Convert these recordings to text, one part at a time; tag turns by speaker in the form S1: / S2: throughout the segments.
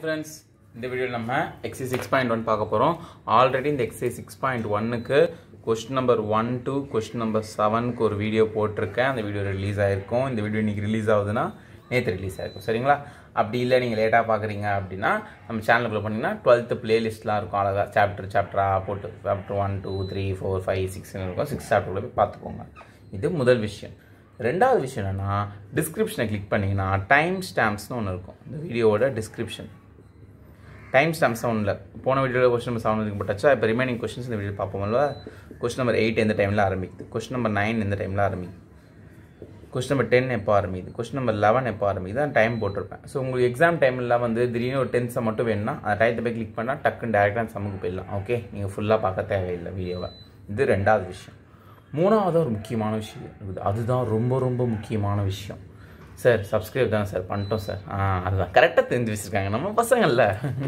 S1: friends இந்த வீடியோவில் நம்ம எக்ஸைஸ் சிக்ஸ் பாயிண்ட் ஒன் பார்க்க போகிறோம் ஆல்ரெடி இந்த எக்ஸைஸ் சிக்ஸ் பாயிண்ட் ஒன்னுக்கு question number one to question number செவனுக்கு ஒரு வீடியோ போட்டிருக்கேன் அந்த வீடியோ ரிலீஸ் ஆகிருக்கும் இந்த வீடியோ இன்றைக்கி ரிலீஸ் ஆகுதுன்னா நேற்று ரிலீஸ் ஆகிருக்கும் சரிங்களா அப்படி இல்லை நீங்கள் லேட்டாக பார்க்குறீங்க அப்படின்னா நம்ம சேனலுக்குள்ள பண்ணிங்கன்னா டுவெல்த்து பிளேலிஸ்ட்லாம் இருக்கும் அழகாக சாப்டர் சாப்டராக போட்டு chapter one two three four five சிக்ஸ்னு இருக்கும் சிக்ஸ் சாப்டர்குள்ளே போய் பார்த்துக்கோங்க இது முதல் விஷயம் ரெண்டாவது விஷயம் என்னென்னா டிஸ்கிரிப்ஷனை கிளிக் பண்ணிங்கன்னா டைம் ஸ்டாம்ப்ஸ்னு ஒன்று இருக்கும் இந்த வீடியோவோட டிஸ்கிரிப்ஷன் டைம் ஸ்டாம்ப்ஸ் ஒன்றில் போன வீடியோவில் கொஸ்டின் நம்பர் செவன் வரைக்கும் போட்டாச்சா இப்போ ரிமைனிங் கொஸ்டின்ஸ் இந்த வீடியோ பார்ப்போம்ல கொஸ்டின் நம்பர் எயிட் எந்த டைமில் ஆரம்பிக்குது கொஸ்டின் நம்பர் நைன் எந்த டைமில் ஆரம்பிக்குது கொஸ்டின் நம்பர் டென் எப்போ ஆரம்பிக்குது கொஸ்டின் நம்பர் லெவன் எப்போ ஆரம்பிக்குது அந்த டைம் போட்டிருப்பேன் ஸோ உங்களுக்கு எக்ஸாம் டைமில் வந்து திடீர்னு ஒரு டென்ஸை மட்டும் வேணும்னா அந்த டைத்தை போய் கிளிக் பண்ணால் டக்குன்னு டேரெக்டாக சமக்கு போயிடலாம் ஓகே நீங்கள் ஃபுல்லாக பார்க்க தேவையில்லை வீடியோவை இது ரெண்டாவது விஷயம் மூணாவது ஒரு முக்கியமான விஷயம் இருக்குது அதுதான் ரொம்ப ரொம்ப முக்கியமான விஷயம் சார் சப்ஸ்கிரைப் தானே சார் பண்ணிட்டோம் சார் ஆ அதுதான் கரெக்டாக தெரிஞ்சு வச்சுருக்காங்க நம்ம பசங்கள்ல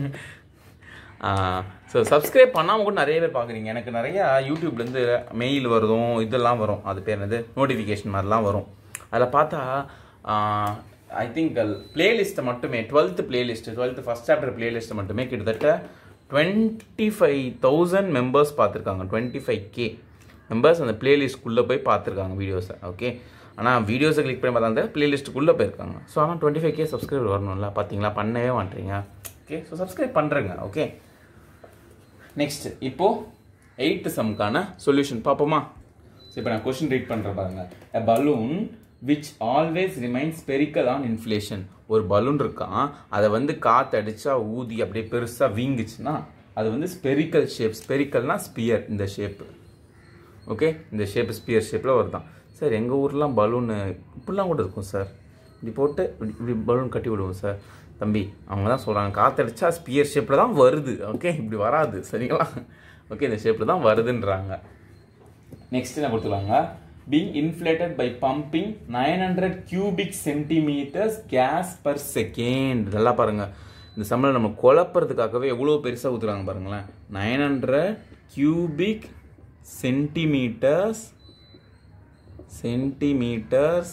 S1: ஸோ சப்ஸ்கிரைப் பண்ணாமல் கூட நிறைய பேர் பார்க்குறீங்க எனக்கு நிறையா யூடியூப்லேருந்து மெயில் வருதும் இதெல்லாம் வரும் அது பேர் என்னது நோட்டிஃபிகேஷன் மாதிரிலாம் வரும் அதில் பார்த்தா ஐ திங்க் பிளேலிஸ்ட்டை மட்டுமே twelfth playlist twelfth first chapter பிளேலிஸ்ட்டை மட்டுமே கிட்டத்தட்ட டுவெண்ட்டி ஃபைவ் தௌசண்ட் மெம்பர்ஸ் பார்த்துருக்காங்க டுவெண்ட்டி ஃபைவ் கே மெம்பர்ஸ் அந்த பிளேலிஸ்ட்குள்ளே போய் பார்த்துருக்காங்க வீடியோஸை ஓகே ஆனால் வீடியோஸை கிளிக் பண்ணி பார்த்தா பிளேலிஸ்ட்டுக்குள்ளே போயிருக்காங்க ஸோ ஆனால் டுவெண்ட்டி ஃபைவ் கே சப்ஸ்கிரைபர் வரணும்ல பார்த்தீங்களா பண்ணவே மாட்டீங்க ஓகே ஸோ சப்ஸ்கிரைப் பண்ணுறேங்க ஓகே நெக்ஸ்ட் இப்போது எயித்து சம்க்கான சொல்யூஷன் பார்ப்போமா ஸோ இப்போ நான் கொஷின் ரீட் பண்ணுறேன் பாருங்க a balloon which always remains spherical on inflation ஒரு பலூன் இருக்கான் அதை வந்து காற்று அடிச்சா ஊதி அப்படியே பெருசாக வீங்குச்சுன்னா அது வந்து ஸ்பெரிக்கல் ஷேப் ஸ்பெரிக்கல்னா ஸ்பியர் இந்த ஷேப்பு ஓகே இந்த ஷேப் ஸ்பியர் ஷேப்பில் வருதான் சார் எங்கள் ஊர்லாம் பலூனு இப்படிலாம் கூட இருக்கும் சார் இப்படி போட்டு இப்படி இப்படி பலூன் கட்டி விடுவோம் சார் தம்பி அவங்க தான் சொல்கிறாங்க காற்றடிச்சா ஸ்பியர் ஷேப்பில் தான் வருது ஓகே இப்படி வராது சரிங்களா ஓகே இந்த ஷேப்பில் தான் வருதுன்றாங்க நெக்ஸ்ட் என்ன கொடுத்துருவாங்க being inflated by pumping nine hundred cubic centimetres gas per second நல்லா பாருங்க இந்த சம்பளம் நம்ம குழப்பறதுக்காகவே எவ்வளோ பெருசாக ஊற்றுறாங்க பாருங்களேன் nine hundred cubic centimetres centimetres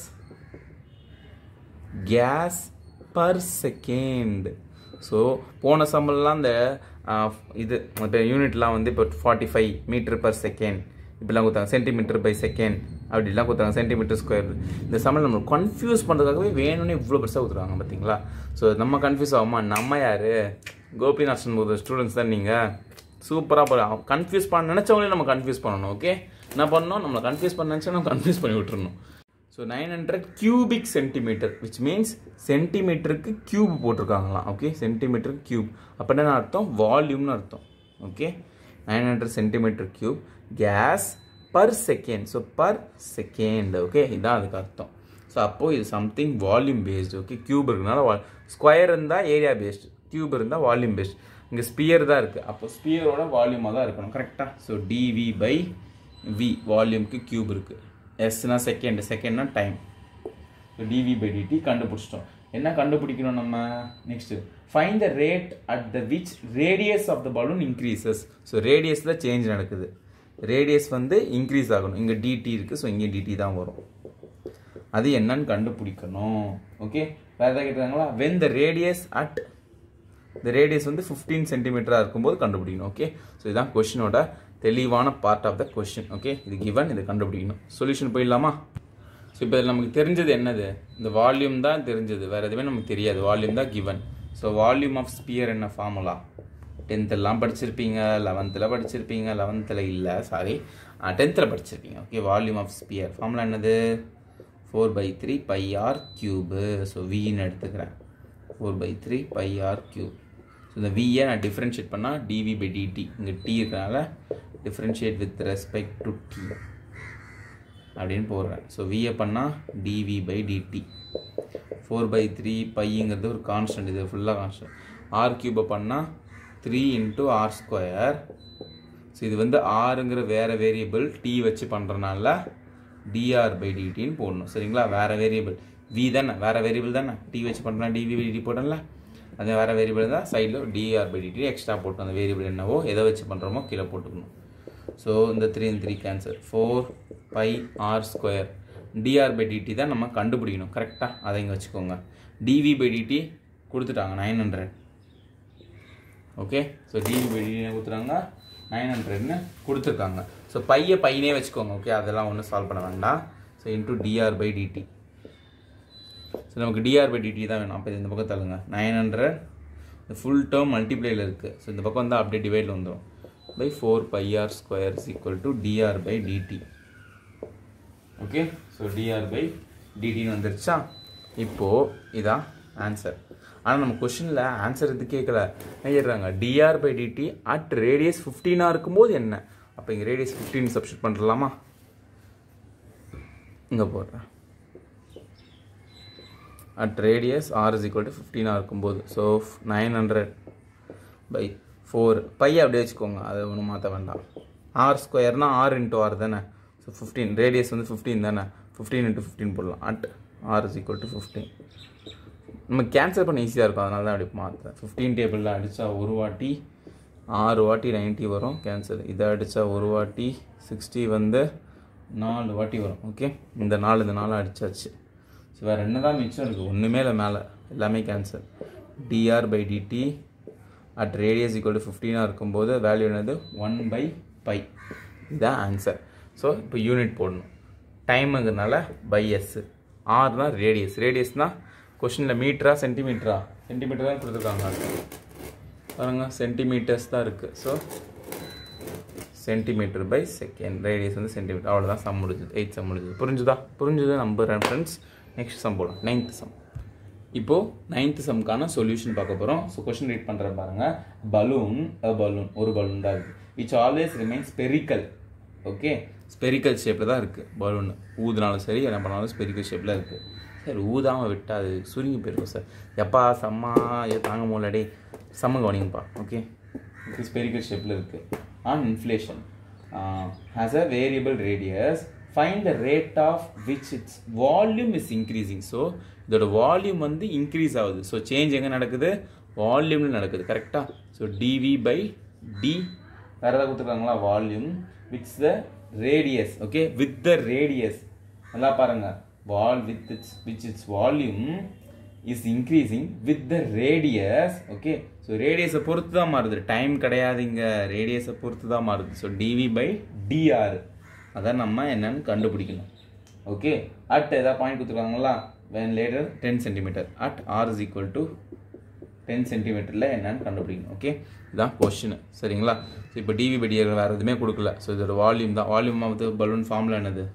S1: gas per second so போன சம்பளம்லாம் இந்த இது இப்போ யூனிட்லாம் வந்து இப்போ forty five metre per second இப்படிலாம் கொடுத்தாங்க சென்டிமீட்டர் பை செகண்ட் அப்படிலாம் கொடுத்தாங்க சென்டிமீட்டர் ஸ்கொயர் இந்த சம்பளம் நம்ம கன்ஃபியூஸ் பண்ணுறதுக்காகவே வேணும்னே இவ்வளோ பெருசாக கொடுத்துருவாங்க பார்த்தீங்களா ஸோ நம்ம கன்ஃபியூஸ் ஆகுமா நம்ம யார் கோபிநாசன் போது ஸ்டூடெண்ட்ஸ் தான் நீங்கள் சூப்பராக போகிறோம் கன்ஃபியூஸ் பண்ண நினச்சவங்களே நம்ம கன்ஃபியூஸ் பண்ணணும் ஓகே என்ன பண்ணணும் நம்மளை கன்ஃபியூஸ் பண்ண நினச்சா நம்ம கன்ஃபியூஸ் பண்ணி விட்டுறணும் so nine hundred cubic centimetre which means சென்டிமீட்டருக்கு கியூப் போட்டிருக்காங்களாம் ஓகே சென்டிமீட்டருக்கு கியூப் அப்போ என்ன அர்த்தம் வால்யூம்னு அர்த்தம் okay nine hundred centimetre cube gas per second so per second okay இதான் அதுக்கு அர்த்தம் ஸோ அப்போது இது something volume based okay cube இருக்குனால வா ஸ்கொயர் இருந்தால் ஏரியா பேஸ்டு கியூப் இருந்தால் வால்யூம் பேஸ்ட் இங்கே ஸ்பியர் தான் இருக்குது அப்போ ஸ்பியரோட வால்யூமாக தான் இருக்கணும் கரெக்டாக so dv by v வால்யூம்க்கு cube இருக்குது எஸ்னா செகண்ட் செகண்ட்னா time so dv by dt கண்டுபிடிச்சிட்டோம் என்ன கண்டுபிடிக்கணும் நம்ம next find the rate at the which radius of the balloon increases so ரேடியஸில் சேஞ்ச் நடக்குது ரேடியஸ் வந்து இன்க்ரீஸ் ஆகணும் இங்கே டிடி இருக்குது ஸோ இங்கே டிடி தான் வரும் அது என்னன்னு கண்டுபிடிக்கணும் ஓகே வேறு ஏதாவது கேட்டுருக்காங்களா வென் த ரேடியஸ் அட் இந்த ரேடியஸ் வந்து ஃபிஃப்டீன் சென்டிமீட்டராக இருக்கும்போது கண்டுபிடிக்கணும் ஓகே ஸோ இதுதான் கொஷினோட தெளிவான part of the question okay இது கிவன் இதை கண்டுபிடிக்கணும் சொல்யூஷன் போயிடலாமா ஸோ இப்போ இதில் நமக்கு தெரிஞ்சது என்னது இந்த வால்யூம் தான் தெரிஞ்சது வேறு எதுவுமே நமக்கு தெரியாது வால்யூம் தான் given so volume of sphere என்ன ஃபார்முலா டென்த்தெல்லாம் படிச்சிருப்பீங்க லெவன்த்தில் படிச்சிருப்பீங்க லெவன்த்தில் இல்லை சாரி டென்த்தில் படிச்சிருப்பீங்க okay volume of sphere formula என்னது four by three pi r cube so வின்னு எடுத்துக்கிறேன் four by three pi r cube so இந்த வியை நான் டிஃப்ரென்ஷியேட் பண்ணால் டிவி பை டிடி இங்கே டி இருக்கனால differentiate with respect to t அப்படின்னு போடுறேன் ஸோ விஏ பண்ணால் TV by dt four by three பைங்கிறது ஒரு கான்ஸ்டன்ட் இது ஃபுல்லாக கான்ஸ்டன்ட் ஆர் கியூபை பண்ணால் three into r square so இது வந்து ஆறுங்கிற வேறு வேரியபிள் டி வச்சு பண்ணுறனால டிஆர் பை டிடின்னு போடணும் சரிங்களா வேறு வேரியபிள் வி தானே வேறு வேரியபிள் தானே டி வச்சு பண்ணுறா டிவி பை டிடி போட்டோம்ல அது வேறு வேரியபிள் தான் சைடில் டிஆர் பை டிடி எக்ஸ்ட்ரா போட்டு அந்த வேரியபிள் என்னவோ எதை வச்சு பண்ணுறோமோ கீழே போட்டுக்கணும் ஸோ இந்த த்ரீ இந்த three cancel four pi r square TR by dt தான் நம்ம கண்டுபிடிக்கணும் கரெக்டாக அதை இங்கே வச்சுக்கோங்க டிவி பை டிடி கொடுத்துட்டாங்க nine hundred okay so dv by dt கொடுத்துறாங்க நைன் ஹண்ட்ரட்னு கொடுத்துருக்காங்க ஸோ பைய பையனே வச்சுக்கோங்க ஓகே அதெல்லாம் ஒன்றும் சால்வ் பண்ண வேண்டாம் so into dr by DD so நமக்கு டிஆர் பை டிடி தான் வேணும் அப்போ இந்த பக்கம் தள்ளுங்க நைன் ஹண்ட்ரட் இந்த ஃபுல் டேர்ம் மல்டிப்ளைல இருக்குது ஸோ இந்த பக்கம் வந்து அப்படியே டிவைடில் வந்துடும் by four pi r square is equal to dr by dt okay so TR by டிடின்னு வந்துருச்சா இப்போது இதான் ஆன்சர் ஆனால் நம்ம கொஷினில் ஆன்சர் இது கேட்கல என்ன கேட்குறாங்க dr by DD at radius ஃபிஃப்டீனாக இருக்கும்போது என்ன அப்போ இங்கே ரேடியஸ் ஃபிஃப்டீன் சப்ஸ்டியூட் பண்ணலாமா இங்கே போடுறேன் at radius r is equal to ஃபிஃப்டீனாக இருக்கும்போது so nine hundred by four பைய அப்படியே வச்சுக்கோங்க அதை ஒன்றும் மாற்ற வேண்டாம் ஆர் ஸ்கொயர்னா ஆர் இன்ட்டு ஆர் தானே ஸோ ஃபிஃப்டீன் ரேடியஸ் வந்து ஃபிஃப்டீன் தானே ஃபிஃப்டீன் இன்ட்டு ஃபிஃப்டீன் போடலாம் at R is equal to fifteen நம்ம கேன்சல் பண்ண ஈஸியாக இருக்கும் அதனால தான் அப்படி மாற்றேன் ஃபிஃப்டீன் டேபிளில் அடித்தா ஒரு வாட்டி ஆறு வாட்டி நைன்ட்டி வரும் கேன்சல் இதை அடித்தா ஒரு வாட்டி சிக்ஸ்டி வந்து நாலு வாட்டி வரும் ஓகே இந்த நாலு இந்த நாலு அடிச்சாச்சு ஸோ வேறு என்ன தான் மிச்சம் இருக்குது ஒன்றுமே இல்லை மேலே எல்லாமே cancel dr by DD at radius equal to ஃபிஃப்டீனாக இருக்கும்போது வேல்யூ என்னது ஒன் பை பை இதுதான் ஆன்சர் ஸோ இப்போ யூனிட் போடணும் டைமுங்கிறதுனால பை எஸ் ஆர்னா ரேடியஸ் ரேடியஸ்னால் கொஷினில் மீட்டரா சென்டிமீட்டரா சென்டிமீட்டர் தான் கொடுத்துருக்காங்க பாருங்க சென்டிமீட்டர்ஸ் தான் இருக்குது so centimetre by second radius வந்து சென்டிமீட்டர் அவ்வளோதான் சம் முடிஞ்சுது எயிட் சம் முடிஞ்சுது புரிஞ்சுதா புரிஞ்சுது நம்புறேன் ஃப்ரெண்ட்ஸ் நெக்ஸ்ட் சம் போகலாம் நைன்த் சம் இப்போது நைன்த் சம்க்கான சொல்யூஷன் பார்க்க போகிறோம் ஸோ கொஷின் ரீட் பண்ணுறேன் பாருங்கள் பலூன் அ பலூன் ஒரு பலூன் தான் இருக்குது which always remain spherical okay spherical ஷேப்பில் தான் இருக்குது பலூன் ஊதுனாலும் சரி என்ன பண்ணாலும் ஸ்பெரிக்கல் ஷேப்பில் இருக்குது சார் ஊதாமல் விட்டால் அது சுருங்கி போயிருக்கும் சார் எப்பா செம்மா ஏ தாங்க முடியலடே செம்ம கவனிங்கப்பா ஓகே இது ஸ்பெரிக்கல் ஷேப்பில் இருக்குது on inflation has a variable radius find the rate of which its volume is increasing so இதோட வால்யூம் வந்து இன்க்ரீஸ் ஆகுது ஸோ சேஞ்ச் எங்கே நடக்குது வால்யூமில் நடக்குது கரெக்டாக ஸோ டிவி பை டி வேறு ஏதாவது கொடுத்துருக்காங்களா volume with the radius okay with the radius நல்லா பாருங்க வால் with its which its volume is increasing with the radius okay so ரேடியஸை பொறுத்து தான் மாறுது டைம் கிடையாதுங்க ரேடியஸை பொறுத்து தான் மாறுது ஸோ டிவி பை டிஆர் அதான் நம்ம என்னன்னு கண்டுபிடிக்கணும் ஓகே அட் ஏதாவது பாயிண்ட் கொடுத்துருக்காங்களா when later ten centimetre at R is equal to ten சென்டிமீட்டரில் என்னன்னு கண்டுபிடிக்கணும் ஓகே இதுதான் கொஷின் சரிங்களா ஸோ இப்போ டிவி பை டிஆர் வேறு எதுவுமே கொடுக்கல ஸோ இதோட வால்யூம் தான் volume of the balloon formula என்னது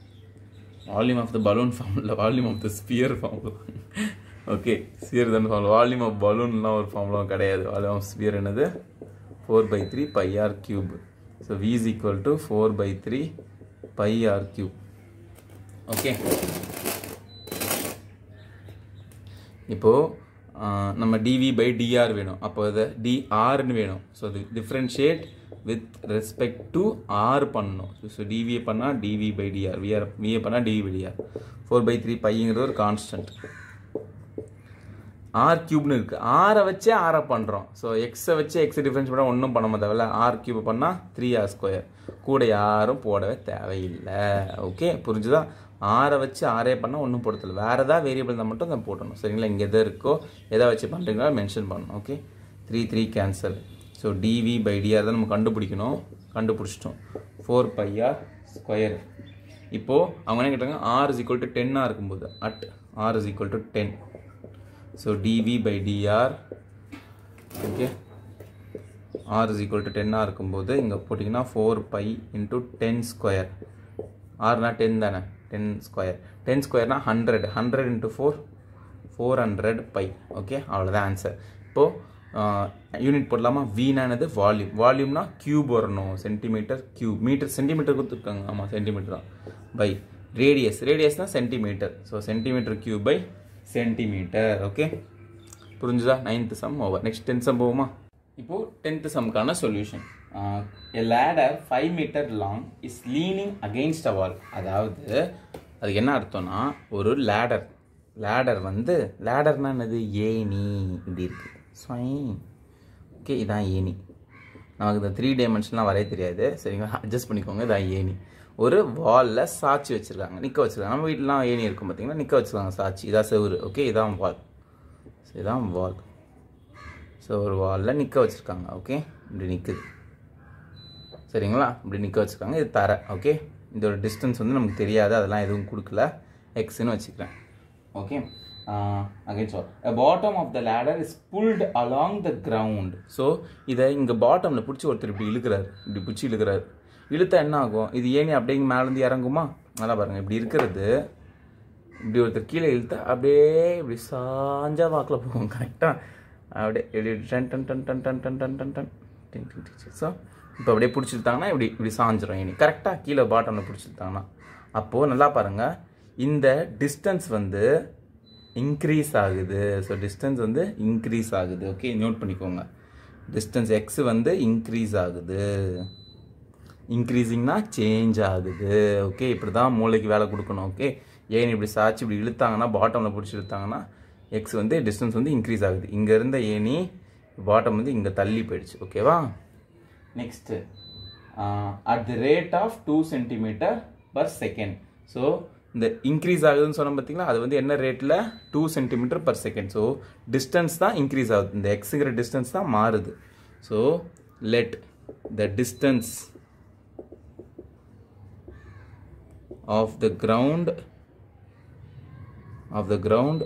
S1: volume of the balloon formula volume of the sphere formula okay sphere தான் ஃபார்முலா வால்யூம் ஆஃப் பலூன்லாம் ஒரு ஃபார்முலாவும் கிடையாது வால்யூம் ஆஃப் ஸ்பியர் என்னது four by three pi r cube so v is equal to four by three pi r cube okay இப்போது நம்ம dv by TR வேணும் அப்போ அதை டிஆர்னு வேணும் ஸோ அது differentiate with respect to r பண்ணணும் ஸோ டிவிஏ பண்ணால் டிவி பை டிஆர் விஆர் விஏ பண்ணால் TV by dr four by three பைங்கிறது ஒரு கான்ஸ்டன்ட் ஆர் கியூப்னு இருக்குது ஆரை வச்சே ஆரை பண்ணுறோம் ஸோ எக்ஸை வச்சு எக்ஸை டிஃப்ரென்ஸ் பண்ணால் ஒன்றும் பண்ண மாட்டேவில்ல ஆர் கியூப் பண்ணால் த்ரீ ஆர் ஸ்கொயர் கூட யாரும் போடவே தேவையில்லை ஓகே புரிஞ்சுதா ஆரை வச்சு ஆரே பண்ணால் ஒன்றும் போடுறதில்ல வேறு ஏதாவது வேரியபிள் தான் மட்டும் அதை போடணும் சரிங்களா இங்கே எதை இருக்கோ எதை வச்சு பண்ணுறீங்களோ மென்ஷன் பண்ணணும் okay three three cancel so dv by dr தான் நம்ம கண்டுபிடிக்கணும் கண்டுபிடிச்சிட்டோம் ஃபோர் பை ஆர் ஸ்கொயர் இப்போது அவங்க என்ன கேட்டாங்க ஆர் இஸ் ஈக்குவல் டு டென்னாக இருக்கும்போது at R is equal to ten so dv by dr okay r is equal to டென்னாக இருக்கும்போது இங்கே போட்டிங்கன்னா four pi into ten square ஆர்னா டென் தானே டென் ஸ்கொயர் டென் ஸ்கொயர்னா hundred hundred into four four hundred pi okay அவ்வளோதான் answer இப்போது unit போடலாமா வீணானது வால்யூம் வால்யூம்னா கியூப் வரணும் சென்டிமீட்டர் கியூப் மீட்டர் சென்டிமீட்டர் கொடுத்துருக்காங்க ஆமாம் சென்டிமீட்டர் தான் by radius ரேடியஸ்னால் centimetre so centimetre cube by centimetre okay புரிஞ்சுதா ninth sum over next tenth sum போகுமா இப்போது டென்த் சம்க்கான solution a ladder five metre long is leaning against a wall அதாவது அதுக்கு என்ன அர்த்தம்னா ஒரு லேடர் லேடர் வந்து லேடர்னா என்னது ஏணி இப்படி இருக்குது ஸ்வைன் ஓகே இதான் ஏணி நமக்கு இந்த த்ரீ டைமென்ஷன்லாம் வரைய தெரியாது சரிங்களா அட்ஜஸ்ட் பண்ணிக்கோங்க இதான் ஏணி ஒரு வாலில் சாட்சி வச்சுருக்காங்க நிற்க வச்சுருக்காங்க நம்ம வீட்டிலாம் ஏணி இருக்கும் பார்த்தீங்கன்னா நிற்க வச்சுருக்காங்க சாட்சி இதான் செவுரு ஓகே இதான் வால் ஸோ இதான் வால் ஸோ ஒரு வாலில் நிற்க வச்சுருக்காங்க ஓகே இப்படி நிற்குது சரிங்களா இப்படி நிற்க வச்சுருக்காங்க இது தர ஓகே இதோட டிஸ்டன்ஸ் வந்து நமக்கு தெரியாது அதெல்லாம் எதுவும் கொடுக்கல எக்ஸ்னு வச்சுக்கிறேன் okay again sir a bottom of the ladder is pulled along the ground so இதை இங்கே பாட்டமில் பிடிச்சி ஒருத்தர் இப்படி இழுக்கிறாரு இப்படி பிடிச்சி இழுக்கிறாரு இழுத்தா என்ன ஆகும் இது ஏனி அப்படியே மேலேருந்து இறங்குமா நல்லா பாருங்கள் இப்படி இருக்கிறது இப்படி ஒருத்தர் கீழே இழுத்தா அப்படியே இப்படி சாஞ்சா வாக்கில் போகும் கரெக்டாக அப்படியே இப்படி டன் டன் டன் டன் டன் டன் டன் டன் டன் டிங் டிங் டிங் ஸோ இப்போ அப்படியே பிடிச்சிருத்தாங்கன்னா இப்படி இப்படி சாஞ்சிரும் இனி கரெக்டாக கீழே பாட்டமில் பிடிச்சிருத்தாங்கன்னா அப்போது நல்லா பாருங்கள் இந்த டிஸ்டன்ஸ் வந்து இன்க்ரீஸ் ஆகுது ஸோ டிஸ்டன்ஸ் வந்து இன்க்ரீஸ் ஆகுது ஓகே நோட் பண்ணிக்கோங்க டிஸ்டன்ஸ் எக்ஸ் வந்து இன்க்ரீஸ் ஆகுது இன்க்ரீஸிங்னா சேஞ்ச் ஆகுது ஓகே இப்படி தான் மூளைக்கு வேலை கொடுக்கணும் ஓகே ஏன் இப்படி சாய்ச்சி இப்படி இழுத்தாங்கன்னா பாட்டமில் பிடிச்சி இழுத்தாங்கன்னா எக்ஸ் வந்து டிஸ்டன்ஸ் வந்து இன்க்ரீஸ் ஆகுது இங்கே இருந்த ஏனி பாட்டம் வந்து இங்கே தள்ளி போயிடுச்சு ஓகேவா next at the rate of two centimetre per second so இந்த இன்க்ரீஸ் ஆகுதுன்னு சொன்னோம் பார்த்தீங்களா அது வந்து என்ன ரேட்டில் two centimetre per second so distance தான் இன்க்ரீஸ் ஆகுது இந்த எக்ஸுங்கிற டிஸ்டன்ஸ் தான் மாறுது so let the distance of the ground of the ground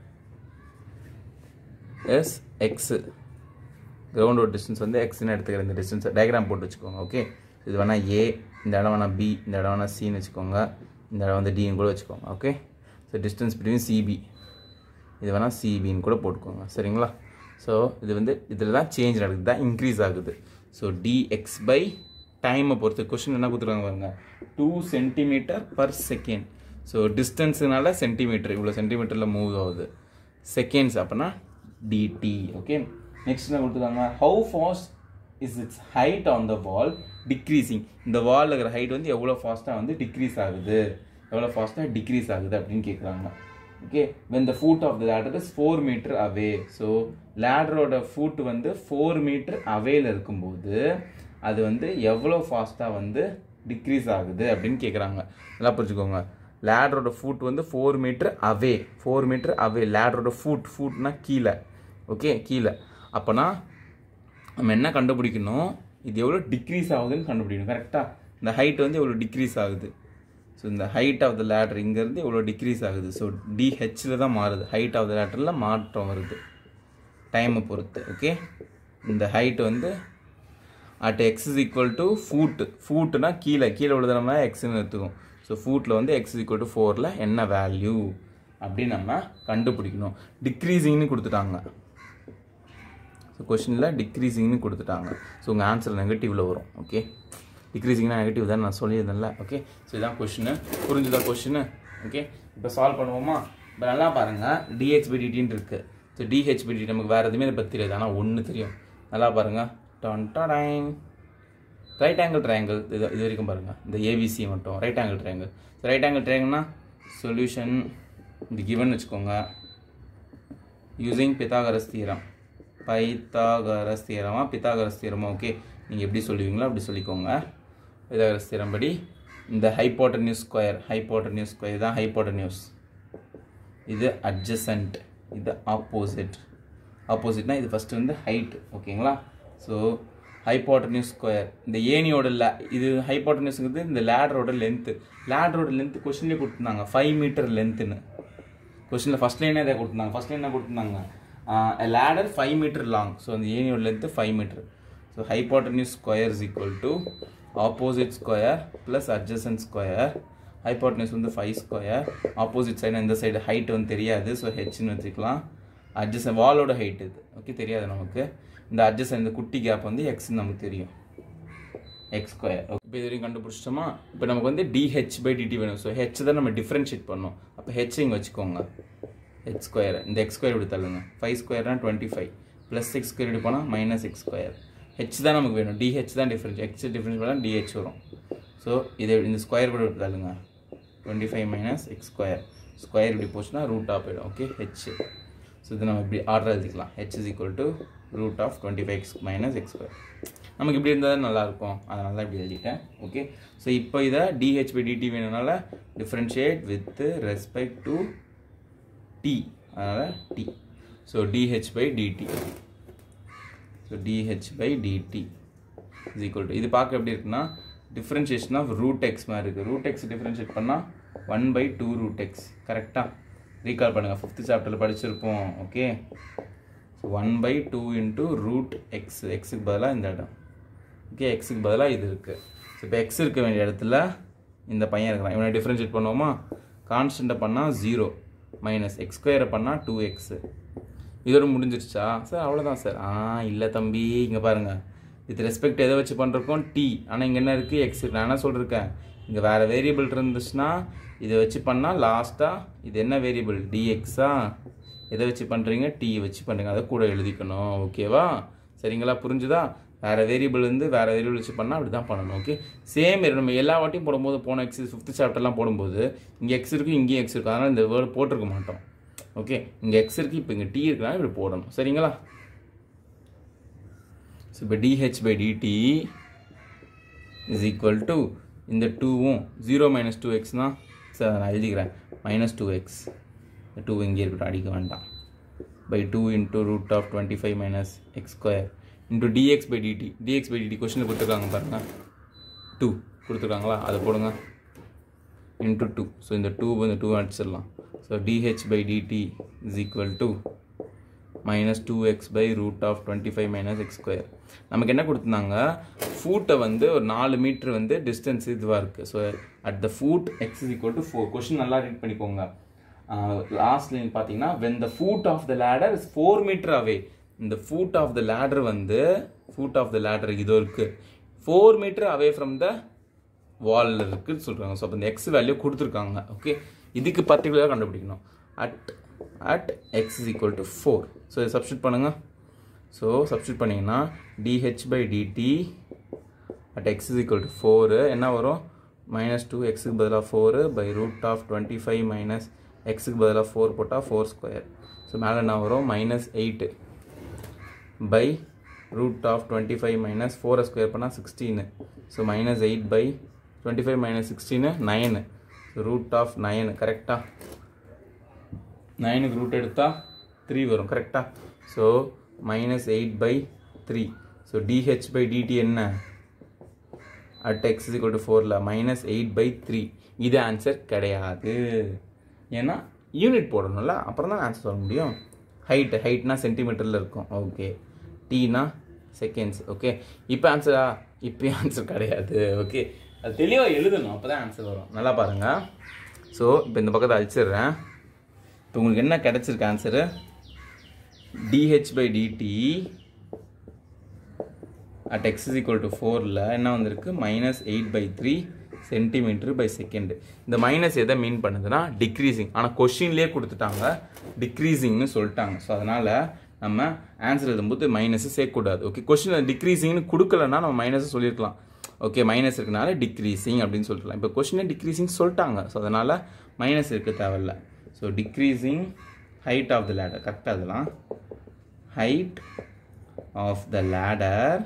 S1: is x கிரவுண்டோட டிஸ்டன்ஸ் வந்து எக்ஸ்னு எடுத்துக்கிற இந்த டிஸ்டன்ஸ் டயக்ராம் போட்டு வச்சுக்கோங்க ஓகே இது வேணால் ஏ இந்த இடம் வேணால் பி இந்த இடம் வேணால் சின்னு வச்சுக்கோங்க இந்த இடம் வந்து டின்னு கூட வச்சுக்கோங்க okay so distance between CB இது வேணால் சிபின்னு கூட போட்டுக்கோங்க சரிங்களா ஸோ இது வந்து இதில் தான் சேஞ்ச் நடக்குது தான் இன்க்ரீஸ் ஆகுது ஸோ டிஎக்ஸ் பை டைமை பொறுத்து கொஷின் என்ன கொடுத்துருக்காங்க பாருங்க two centimetre per second so டிஸ்டன்ஸுனால சென்டிமீட்டர் இவ்வளோ சென்டிமீட்டரில் மூவ் ஆகுது செகண்ட்ஸ் அப்படின்னா டிடி ஓகே நெக்ஸ்ட் என்ன கொடுத்துருக்காங்க how fast is its height on the wall decreasing இந்த வாலில் இருக்கிற ஹைட் வந்து எவ்வளோ ஃபாஸ்ட்டாக வந்து டிக்ரீஸ் ஆகுது எவ்வளோ ஃபாஸ்ட்டாக டிக்ரீஸ் ஆகுது அப்படின்னு கேட்குறாங்க okay when the foot of the ladder is four metre away so லேடரோட ஃபூட் வந்து ஃபோர் மீட்டர் அவேல இருக்கும்போது அது வந்து எவ்வளோ ஃபாஸ்ட்டாக வந்து டிக்ரீஸ் ஆகுது அப்படின்னு கேட்குறாங்க நல்லா புரிஞ்சுக்கோங்க லேடரோட ஃபூட் வந்து four metre away four metre away லேடரோட ஃபூட் ஃபூட்னா கீழே ஓகே கீழே அப்போனா நம்ம என்ன கண்டுபிடிக்கணும் இது எவ்வளோ டிக்ரீஸ் ஆகுதுன்னு கண்டுபிடிக்கணும் கரெக்டாக இந்த ஹைட் வந்து எவ்வளோ டிக்ரீஸ் ஆகுது ஸோ இந்த ஹைட் ஆஃப் த லேடர் இங்கேருந்து எவ்வளோ டிக்ரீஸ் ஆகுது ஸோ டிஹெச்சில் தான் மாறுது ஹைட் ஆஃப் த லேட்டரில் மாற்றம் வருது டைமை பொறுத்து ஓகே இந்த ஹைட் வந்து at x is equal to foot ஃபூட்டுனா கீழே கீழே உள்ளதுனா எக்ஸ்னு எடுத்துக்கும் ஸோ ஃபூட்டில் வந்து எக்ஸ் ஈக்குவல் டு ஃபோரில் என்ன வேல்யூ அப்படின்னு நம்ம கண்டுபிடிக்கணும் டிக்ரீசிங்னு கொடுத்துட்டாங்க ஸோ கொஷினில் டிக்ரீசிங்னு கொடுத்துட்டாங்க ஸோ உங்கள் ஆன்சர் நெகட்டிவில் வரும் ஓகே டிக்ரீசிங்னா நெகட்டிவ் தான் நான் சொல்லியிருந்தேன்ல ஓகே ஸோ இதான் கொஷினு புரிஞ்சுதா கொஷினு ஓகே இப்போ சால்வ் பண்ணுவோமா இப்போ நல்லா பாருங்கள் டிஹெச்பிடிடின்னு இருக்குது ஸோ டிஹெச்பிடி நமக்கு வேறு எதுவுமே இதை பற்றி தெரியாது ஆனால் ஒன்று தெரியும் நல்லா பாருங்கள் டான் டாடைன் ரைட் ஆங்கிள் ட்ரையாங்கிள் இது இது வரைக்கும் பாருங்கள் இந்த ஏபிசி மட்டும் right angle triangle so right angle ட்ரையாங்கிள்னா சொல்யூஷன் இது கிவன் வச்சுக்கோங்க யூஸிங் பித்தாகரஸ் தீரம் பைத்தாகரஸ் தீரமா பித்தாகரஸ் தீரமா ஓகே நீங்கள் எப்படி சொல்லுவீங்களோ அப்படி சொல்லிக்கோங்க பித்தாகரஸ் தீரம் படி இந்த ஹைப்போட்டன்யூஸ் ஸ்கொயர் ஹைப்போட்டன்யூஸ் ஸ்கொயர் தான் ஹைப்போட்டன்யூஸ் இது அட்ஜசன்ட் இது ஆப்போசிட் ஆப்போசிட்னா இது ஃபஸ்ட்டு வந்து ஹைட் ஓகேங்களா ஸோ ஹைப்போட்டன்யூஸ் ஸ்கொயர் இந்த ஏனியோட லே இது ஹைப்போட்டன்யூஸுங்கிறது இந்த லேடரோட லென்த்து லேடரோட லென்த்து கொஷின்லேயே கொடுத்துருந்தாங்க ஃபைவ் மீட்டர் லென்த்துன்னு கொஷினில் ஃபஸ்ட் லைனே இதை கொடுத்துருந்தாங்க ஃபஸ்ட் லைன் என்ன கொடுத்துருந்தாங்க ladder five metre long so அந்த ஏனியோட length five metre so hypotenuse square is equal to opposite square plus adjacent square hypotenuse வந்து ஃபைவ் ஸ்கொயர் ஆப்போசிட் சைடு இந்த சைடு ஹைட் வந்து தெரியாது ஸோ ஹெச்னு வச்சுக்கலாம் அட்ஜசன் வாலோட ஹைட் இது ஓகே தெரியாது நமக்கு இந்த அட்ஜசன் இந்த குட்டி கேப் வந்து எக்ஸ்ன்னு நமக்கு தெரியும் எக்ஸ் ஸ்கொயர் ஓகே இப்போ இது வரைக்கும் கண்டுபிடிச்சிட்டோமா இப்போ நமக்கு வந்து டிஹெச் பை டிடி வேணும் ஸோ ஹெச் தான் நம்ம டிஃப்ரென்ஷியேட் பண்ணோம் அப்போ ஹெச் இங்கே வச்சுக்கோங்க ஹெச் ஸ்கொயர் இந்த எக்ஸ் ஸ்கொயர் இப்படி தள்ளுங்க ஃபைவ் ஸ்கொயர்னா twenty five plus six square இப்படி போனால் மைனஸ் சிக்ஸ் ஸ்கொயர் ஹெச் தான் நமக்கு வேணும் டிஹெச் தான் டிஃப்ரென்ஸ் எக்ஸ் டிஃப்ரென்ஸ் பண்ணால் டிஹெச் வரும் ஸோ இதை இந்த ஸ்கொயர் கூட இப்படி தள்ளுங்க twenty five minus x square square இப்படி போச்சுன்னா ரூட் ஆஃப் போயிடும் ஓகே ஹெச் ஸோ இது நம்ம இப்படி ஆர்டர் எழுதிக்கலாம் h is equal to root of twenty five x minus x square நமக்கு இப்படி இருந்தால் நல்லாயிருக்கும் அதனால தான் இப்படி எழுதிட்டேன் ஓகே ஸோ இப்போ இதை டிஹெச் பை டிடி வேணுனால differentiate with respect to t அதனால் t so d h by DD so d h by DD is equal to இது பார்க்க எப்படி இருக்குன்னா டிஃப்ரென்ஷியேஷன் ஆஃப் ரூட் எக்ஸ் மாதிரி இருக்குது ரூட் எக்ஸ் டிஃப்ரென்ஷியேட் பண்ணால் one by two root x கரெக்டாக ரீகால் பண்ணுங்கள் ஃபிஃப்த் சாப்டரில் படிச்சிருப்போம் okay so one by two into root x எக்ஸுக்கு பதிலாக இந்த இடம் ஓகே எக்ஸுக்கு பதிலாக இது இருக்குது ஸோ இப்போ எக்ஸ் இருக்க வேண்டிய இடத்துல இந்த பையன் இருக்கிறான் இவனை டிஃப்ரென்ஷியேட் பண்ணுவோமா கான்ஸ்டண்ட்டை பண்ணால் ஜீரோ மைனஸ் எக்ஸ் ஸ்கொயரை பண்ணால் டூ எக்ஸு இதோட முடிஞ்சிருச்சா சார் அவ்வளோதான் சார் ஆ இல்லை தம்பி இங்கே பாருங்கள் வித் ரெஸ்பெக்ட் எதை வச்சு பண்ணுறோம் டி ஆனால் இங்கே என்ன இருக்குது எக்ஸ் நான் என்ன சொல்லியிருக்கேன் இங்கே வேறு வேரியபிள் இருந்துச்சுன்னா இதை வச்சு பண்ணால் லாஸ்ட்டாக இது என்ன வேரியபிள் டிஎக்ஸா எதை வச்சு பண்ணுறீங்க டி வச்சு பண்ணுறீங்க அதை கூட எழுதிக்கணும் ஓகேவா சரிங்களா புரிஞ்சுதா வேறு வேரியபிள் வந்து வேறு வேரியபிள் வச்சு பண்ணால் அப்படி தான் பண்ணணும் ஓகே சேம் நம்ம எல்லா வாட்டியும் போடும்போது போன எக்ஸ் ஃபிஃப்த் சாப்டர்லாம் போடும்போது இங்கே எக்ஸ் இருக்குது இங்கேயும் எக்ஸ் இருக்குது அதனால் இந்த வேர்டு போட்டிருக்க மாட்டோம் ஓகே இங்கே எக்ஸ் இருக்குது இப்போ இங்கே டி இருக்குன்னா இப்படி போடணும் சரிங்களா ஸோ இப்போ d h by DD is equal to இந்த டூவும் ஜீரோ மைனஸ் டூ எக்ஸ்னால் சார் நான் எழுதிக்கிறேன் மைனஸ் டூ எக்ஸ் இந்த டூ இங்கே இருக்கட்டும் அடிக்க வேண்டாம் by two into root of twenty five minus x square into d x by d t d x by d t கொஷனில் கொடுத்துருக்காங்க பாருங்கள் டூ கொடுத்துருக்காங்களா அதை போடுங்க இன்ட்டு டூ ஸோ இந்த டூ வந்து டூ அடிச்சிடலாம் so d h by DD is equal to minus two X by root of twenty five minus x square நமக்கு என்ன கொடுத்துருந்தாங்க ஃபூட்டை வந்து ஒரு நாலு மீட்ரு வந்து டிஸ்டன்ஸ் இதுவாக இருக்குது so at the foot x is equal to four question நல்லா ரீட் பண்ணிக்கோங்க லாஸ்ட் லைன் பார்த்தீங்கன்னா when the foot of the ladder is four metre away இந்த ஃபூட் ஆஃப் த லேடர் வந்து ஃபூட் ஆஃப் த லேடர் இது இருக்குது four metre away from the வாலில் இருக்குன்னு சொல்கிறாங்க ஸோ அப்போ இந்த எக்ஸ் வேல்யூ கொடுத்துருக்காங்க ஓகே இதுக்கு பர்டிகுலராக கண்டுபிடிக்கணும் at at x is equal to four so இதை சப்ஸ்டியூட் பண்ணுங்கள் ஸோ சப்ஸ்டியூட் பண்ணிங்கன்னா d h by DD at x is equal to four என்ன வரும் மைனஸ் டூ எக்ஸுக்கு பதிலாக four by root of twenty five minus எக்ஸுக்கு பதிலாக ஃபோர் போட்டால் ஃபோர் ஸ்கொயர் ஸோ மேலே என்ன வரும் minus eight by root of twenty five minus ஃபோரை ஸ்கொயர் பண்ணால் sixteen so minus eight by twenty five minus sixteen nine so root of nine கரெக்டாக நைனுக்கு ரூட் எடுத்தால் த்ரீ வரும் கரெக்டாக so minus eight by three so d h by d t என்ன at x is to ஃபோரில் minus eight by three இது answer கிடையாது ஏன்னா யூனிட் போடணும்ல அப்புறம் தான் ஆன்சர் சொல்ல முடியும் ஹைட் ஹைட்னா சென்டிமீட்டரில் இருக்கும் ஓகே டீனா செகண்ட்ஸ் ஓகே இப்போ ஆன்சரா இப்போ ஆன்சர் கிடையாது ஓகே அது தெளிவாக எழுதணும் அப்போ தான் ஆன்சர் வரும் நல்லா பாருங்கள் ஸோ இப்போ இந்த பக்கத்தை அழிச்சிடுறேன் இப்போ உங்களுக்கு என்ன கிடச்சிருக்கு answer d h by DD at x is equal to ஃபோரில் என்ன வந்திருக்கு minus eight by three centimetre by second இந்த மைனஸ் எதை மீன் பண்ணுதுன்னா டிக்ரீசிங் ஆனால் கொஷின்லேயே கொடுத்துட்டாங்க டிக்ரீசிங்னு சொல்லிட்டாங்க ஸோ அதனால் நம்ம ஆன்சர் எழுதும்போது மைனஸ் சேர்க்கக்கூடாது ஓகே கொஷின் டிக்ரீசிங்னு கொடுக்கலன்னா நம்ம மைனஸ் சொல்லியிருக்கலாம் ஓகே மைனஸ் இருக்கனால டிக்ரீசிங் அப்படின்னு சொல்லிடலாம் இப்போ கொஷினே டிக்ரீசிங் சொல்லிட்டாங்க ஸோ அதனால் மைனஸ் இருக்க தேவையில்ல so decreasing height of the ladder கரெக்டாக அதெல்லாம் height of the ladder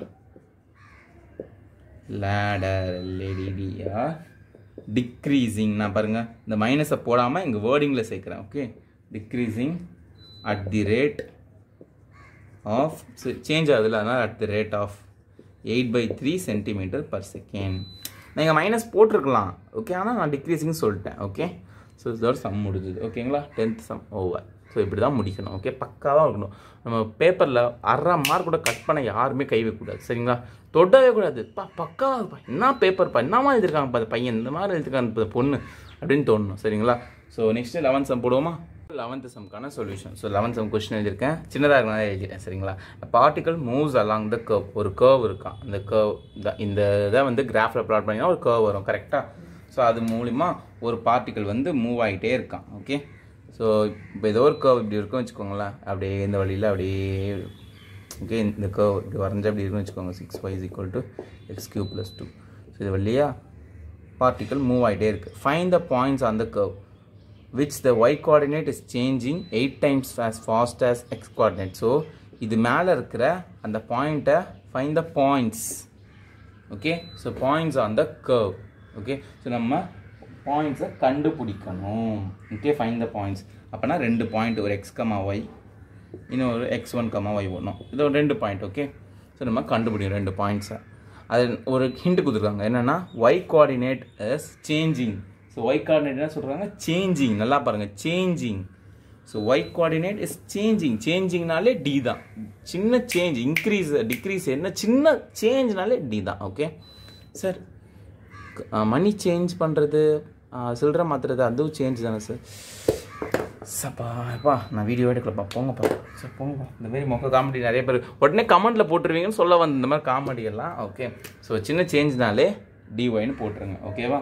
S1: ladder L A D D R decreasing நான் பாருங்கள் இந்த மைனஸை போடாமல் இங்கே வேர்டிங்கில் சேர்க்குறேன் okay decreasing at the rate of change ஆகுதுல்ல அதனால் at the rate of eight by three centimetre per second நீங்கள் மைனஸ் போட்டிருக்கலாம் ஓகே ஆனால் நான் டிக்ரீசிங் சொல்லிட்டேன் ஓகே ஸோ இதோட சம் முடிஞ்சுது ஓகேங்களா டென்த் சம் ஓவர் ஸோ இப்படி தான் முடிக்கணும் ஓகே பக்காவாக இருக்கணும் நம்ம பேப்பரில் அரை மார்க் கூட கட் பண்ண யாருமே கை வைக்கக்கூடாது சரிங்களா தொடவே கூடாது பா பக்காவாக இருப்பா என்ன பேப்பர்ப்பா என்னமா எழுதிருக்காங்க பா பையன் இந்த மாதிரி எழுதிருக்காங்க இந்த பொண்ணு அப்படின்னு தோணணும் சரிங்களா ஸோ நெக்ஸ்ட் லெவன்த் சம் போடுவோமா லெவன்த் சம்க்கான solution so eleventh sum question எழுதியிருக்கேன் சின்னதாக இருக்கனால எழுதிட்டேன் சரிங்களா particle moves along the curve ஒரு கர்வ் இருக்கான் அந்த கர்வ் இந்த இதை வந்து கிராஃபில் ப்ளாட் பண்ணிங்கன்னா ஒரு கர்வ் வரும் கரெக்டாக ஸோ அது மூலிமா ஒரு பார்ட்டிக்கல் வந்து மூவ் ஆகிட்டே இருக்கான் ஓகே ஸோ இப்போ ஏதோ ஒரு கர்வ் இப்படி இருக்கும் வச்சுக்கோங்களேன் அப்படியே இந்த வழியில் அப்படியே ஓகே இந்த கர்வ் இப்படி வரைஞ்சா அப்படி இருக்குன்னு வச்சுக்கோங்க six five is equal to x cube plus two so இது வழியா பார்ட்டிக்கல் மூவ் ஆகிட்டே இருக்குது fine the points on the curve which the y coordinate is changing 8 times as fast as x coordinate so இது மேலே இருக்கிற அந்த பாயிண்ட்டை fine the points okay so points on the curve okay so நம்ம பாயிண்ட்ஸை கண்டுபிடிக்கணும் ஓகே ஃபைன் த பாயிண்ட்ஸ் அப்போனா ரெண்டு பாயிண்ட் ஒரு எக்ஸ் கமா ஒய் இன்னொரு எக்ஸ் ஒன் கமா ஒய் ஒன்றும் இது ஒரு ரெண்டு பாயிண்ட் ஓகே ஸோ நம்ம கண்டுபிடிக்கும் ரெண்டு பாயிண்ட்ஸை அது ஒரு ஹிண்ட் கொடுத்துருக்காங்க என்னென்னா y coordinate is changing so y coordinate என்ன சொல்கிறாங்க சேஞ்சிங் நல்லா பாருங்கள் changing so y coordinate is changing சேஞ்சிங்னாலே டி தான் சின்ன சேஞ்ச் இன்க்ரீஸ் டிக்ரீஸ் என்ன சின்ன சேஞ்ச்னாலே டி தான் ஓகே சார் மணி சேஞ்ச் பண்ணுறது சில்லறை மாற்றுறது அதுவும் சேஞ்ச் தானே சார் சப்பா அப்பா நான் வீடியோ எடுக்கலப்பா போங்கப்பா சார் போங்கப்பா இந்த மாதிரி மொக்க காமெடி நிறைய பேர் உடனே கமெண்ட்டில் போட்டுருவீங்கன்னு சொல்ல வந்து இந்த மாதிரி காமெடி எல்லாம் ஓகே ஸோ சின்ன சேஞ்ச்னாலே டிஒய்னு போட்டுருங்க ஓகேவா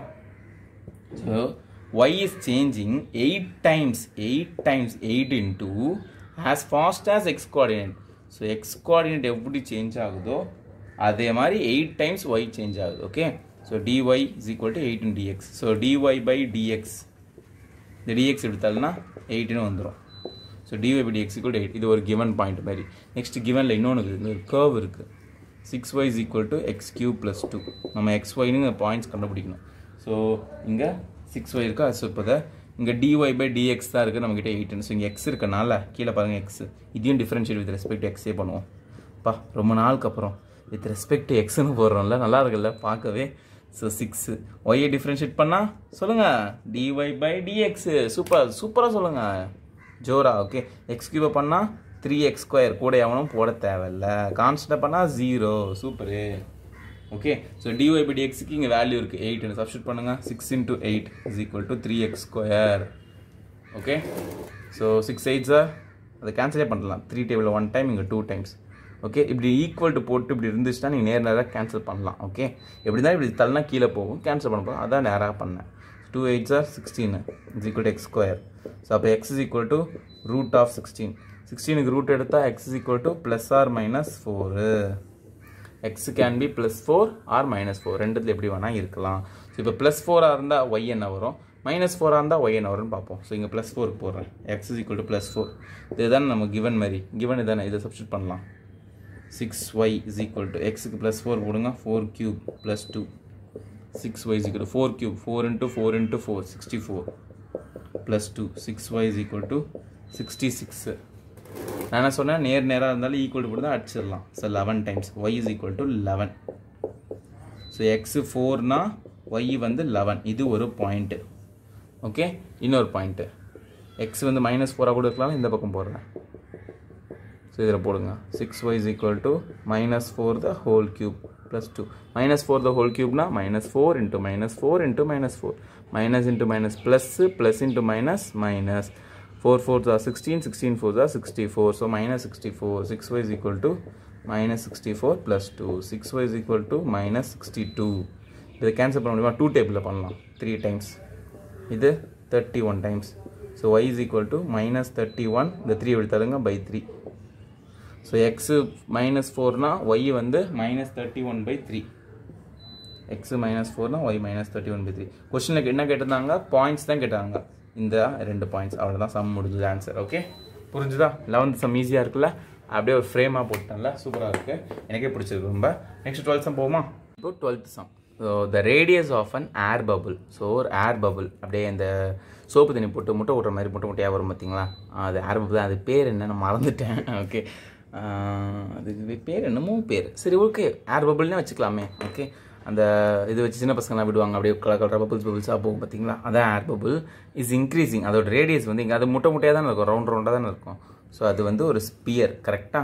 S1: so y is changing eight times eight times eight into as fast as x coordinate so x coordinate எப்படி சேஞ்ச் ஆகுதோ அதே மாதிரி எயிட் டைம்ஸ் ஒய் சேஞ்ச் ஆகுது okay so d y is equal to eight in d x so d y by d x இந்த d x எடுத்தாலும்னா எயிட்னு வந்துடும் so d y by d x equal to eight இது ஒரு கிவன் பாயிண்ட் மாதிரி நெக்ஸ்ட் கிவனில் இன்னொன்று இருக்குது இந்த ஒரு கர்வ் இருக்குது six y is equal to x cube plus two நம்ம எக்ஸ் ஒய்னு பாயிண்ட்ஸ் கண்டுபிடிக்கணும் ஸோ இங்கே சிக்ஸ் ஒய் இருக்கா ஸோ இப்போ இங்கே டிஒய் பை டிஎக்ஸ் தான் இருக்குது நம்மக்கிட்ட எயிட்னு ஸோ இங்கே எக்ஸ் இருக்கனால கீழே பாருங்கள் எக்ஸ் இதையும் டிஃப்ரென்ஷியேட் வித் ரெஸ்பெக்ட் எக்ஸே பண்ணுவோம் பா ரொம்ப நாளுக்கு அப்புறம் வித் ரெஸ்பெக்ட் எக்ஸ்னு போடுறோம்ல நல்லா இருக்குல்ல பார்க்கவே ஸோ சிக்ஸு ஒய்யை டிஃப்ரென்ஷியேட் பண்ணால் சொல்லுங்கள் டிஒய் பை டிஎக்ஸு சூப்பர் சூப்பராக சொல்லுங்கள் ஜோரா ஓகே எக்ஸ் கியூபை பண்ணால் த்ரீ எக்ஸ் ஸ்கொயர் கூட எவனும் போட தேவையில்ல கான்ஸ்டன்ட் பண்ணால் zero super okay so d y by டிஎக்ஸுக்கு இங்கே வேல்யூ இருக்குது எயிட்னு சப்ஸ்டியூட் பண்ணுங்கள் six into eight is equal to three x square okay so six எயிட்ஸா அதை கேன்சலே பண்ணலாம் த்ரீ டேபிள் ஒன் டைம் இங்கே டூ டைம்ஸ் ஓகே இப்படி ஈக்குவல் டு போட்டு இப்படி இருந்துச்சுன்னா நீங்கள் நேர் நேராக கேன்சல் பண்ணலாம் ஓகே எப்படி தான் இப்படி தள்ளனா கீழே போகும் கேன்சல் பண்ண போகும் அதான் நேராக பண்ணேன் two eights or sixteen is equal to x square so அப்போ x is equal to root of sixteen சிக்ஸ்டீனுக்கு ரூட் எடுத்தால் x is equal to plus or minus four x can be plus four or minus four ரெண்டுத்தில் எப்படி வேணால் இருக்கலாம் so இப்போ plus ஃபோராக இருந்தால் Y என்ன வரும் மைனஸ் ஃபோராக இருந்தால் ஒய் என்ன வரும்னு பார்ப்போம் ஸோ இங்கே ப்ளஸ் ஃபோருக்கு போடுறேன் x is equal to plus four இதுதானே நம்ம கிவன் மாதிரி கிவன் இதானே இதை சப்ஸ்டியூட் பண்ணலாம் six y is equal to எக்ஸுக்கு ப்ளஸ் ஃபோர் போடுங்க four cube plus two six y is equal four cube four into four into four sixty four plus two six y is equal to sixty six நான் என்ன சொன்னேன் நேர் நேராக இருந்தாலும் equal to போட்டு தான் அடிச்சிடலாம் so eleven times y is equal to eleven so x ஃபோர்னா ஒய் வந்து லெவன் இது ஒரு பாயிண்ட்டு ஓகே இன்னொரு பாயிண்ட்டு எக்ஸ் வந்து மைனஸ் ஃபோராக கூட இருக்கலாம் இந்த பக்கம் போடுறேன் ஸோ இதில் போடுங்க six y is equal to minus four the whole cube plus two minus four the whole கியூப்னா minus four into minus four into minus four minus into minus plus plus into minus minus four four or sixteen sixteen four or sixty four so minus sixty four six y is equal to minus sixty four plus two six y is equal to minus sixty two இதை cancel பண்ண முடியுமா two டேபிளில் பண்ணலாம் three times இது thirty one times so y is equal to minus thirty one இந்த three எடுத்தாலுங்க by three so x minus ஃபோர்னா y வந்து minus thirty one by three x minus ஃபோர்னா Y minus thirty one by three கொஸ்டினுக்கு என்ன கேட்டிருந்தாங்க points தான் கேட்டாங்க இந்த ரெண்டு பாயிண்ட்ஸ் அவ்வளோதான் சம் முடிஞ்சது ஆன்சர் ஓகே புரிஞ்சுதா லெவன்த் சம் ஈஸியாக இருக்குல்ல அப்படியே ஒரு ஃப்ரேமாக போட்டேன்ல சூப்பராக இருக்குது எனக்கே பிடிச்சிருக்கு ரொம்ப நெக்ஸ்ட் டுவெல்த் சம் போகுமா இப்போ twelfth sum so the radius of an air bubble so ஒரு ஏர் பபுள் அப்படியே இந்த சோப்பு தண்ணி போட்டு முட்டை விட்ற மாதிரி முட்டை முட்டையாக வரும் பார்த்தீங்களா அது ஏர் பபுள் தான் அது பேர் என்ன நான் மறந்துட்டேன் ஓகே அதுக்கு பேர் என்னமோ பேர் சரி ஓகே ஏர் பபுள்னே வச்சுக்கலாமே ஓகே அந்த இது வச்சு சின்ன பசங்களாம் விடுவாங்க அப்படியே கலர் கலர் பபுள்ஸ் பபுள்ஸாக போகும் பார்த்தீங்களா அதான் ஏர் பபுள் இஸ் இன்க்ரீசிங் அதோட ரேடியஸ் வந்து இங்கே அது முட்டை முட்டையாக தானே இருக்கும் ரவுண்ட் ரவுண்டாக தானே இருக்கும் ஸோ அது வந்து ஒரு ஸ்பியர் கரெக்டாக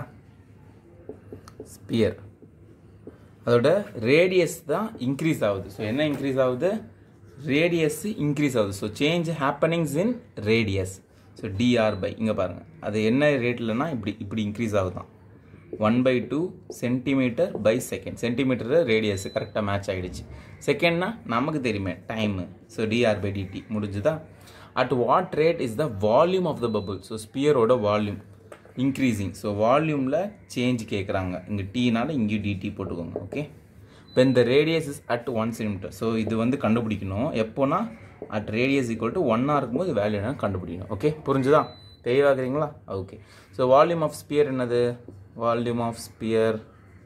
S1: ஸ்பியர் அதோட ரேடியஸ் தான் இன்க்ரீஸ் ஆகுது ஸோ என்ன இன்க்ரீஸ் ஆகுது ரேடியஸ் இன்க்ரீஸ் ஆகுது so change happenings in radius so TR by இங்கே பாருங்கள் அது என்ன ரேட்லனா இப்படி இப்படி இன்க்ரீஸ் ஆகுதான் one by two centimetre by second centimetre radius கரெக்டாக மேட்ச் ஆகிடுச்சு செகண்ட்னா நமக்கு தெரியுமே time so TR by d t முடிஞ்சுதா at what rate is the volume of the bubble so ஸ்பியரோட வால்யூம் இன்க்ரீசிங் ஸோ வால்யூமில் சேஞ்ச் கேட்குறாங்க இங்கே டீனால இங்கேயும் டிடி போட்டுக்கோங்க ஓகே இப்போ இந்த radius is at one centimetre so இது வந்து கண்டுபிடிக்கணும் எப்போனா அட் ரேடியஸ் ஈக்குவல் டு ஒன்னாக இருக்கும்போது வேல்யூ என்ன கண்டுபிடிக்கணும் ஓகே புரிஞ்சுதா தெளிவாகிறீங்களா okay so volume of sphere என்னது volume of sphere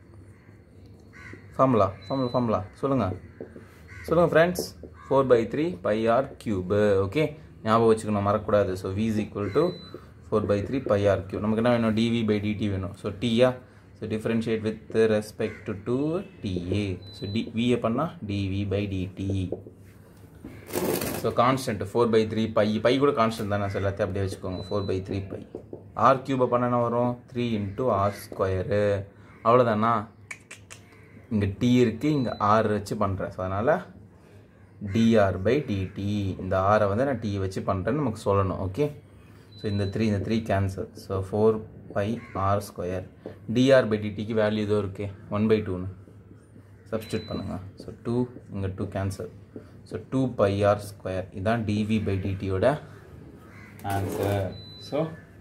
S1: formula formula formula சொல்லுங்கள் சொல்லுங்கள் friends four by three pi r cube okay ஞாபகம் வச்சுக்கணும் மறக்கக்கூடாது so v is equal to four by three pi r cube நமக்கு என்ன வேணும் டிவி பை டிடி வேணும் ஸோ டீயா so differentiate with respect to d a so d v a பண்ணால் TV by DD so constant four by three pi by கூட constant தானே sir எல்லாத்தையும் அப்படியே வச்சுக்கோங்க four by three pi r கியூபை பண்ண என்ன வரும் த்ரீ இன்ட்டு ஆர் ஸ்கொயரு அவ்வளோதானா இங்கே டி இருக்குது இங்கே ஆர் வச்சு பண்ணுறேன் ஸோ அதனால் டிஆர் பை டிடி இந்த ஆரை வந்து நான் டி வச்சு பண்ணுறேன்னு நமக்கு சொல்லணும் ஓகே ஸோ இந்த த்ரீ இந்த three cancel so four pi r square TR by டிடிக்கு வேல்யூ இதோ இருக்கே ஒன் பை டூன்னு சப்ஸ்டியூட் பண்ணுங்கள் ஸோ டூ இங்கே two cancel so two pi r square இதுதான் டிவி பை டிடியோட ஆன்சர் ஸோ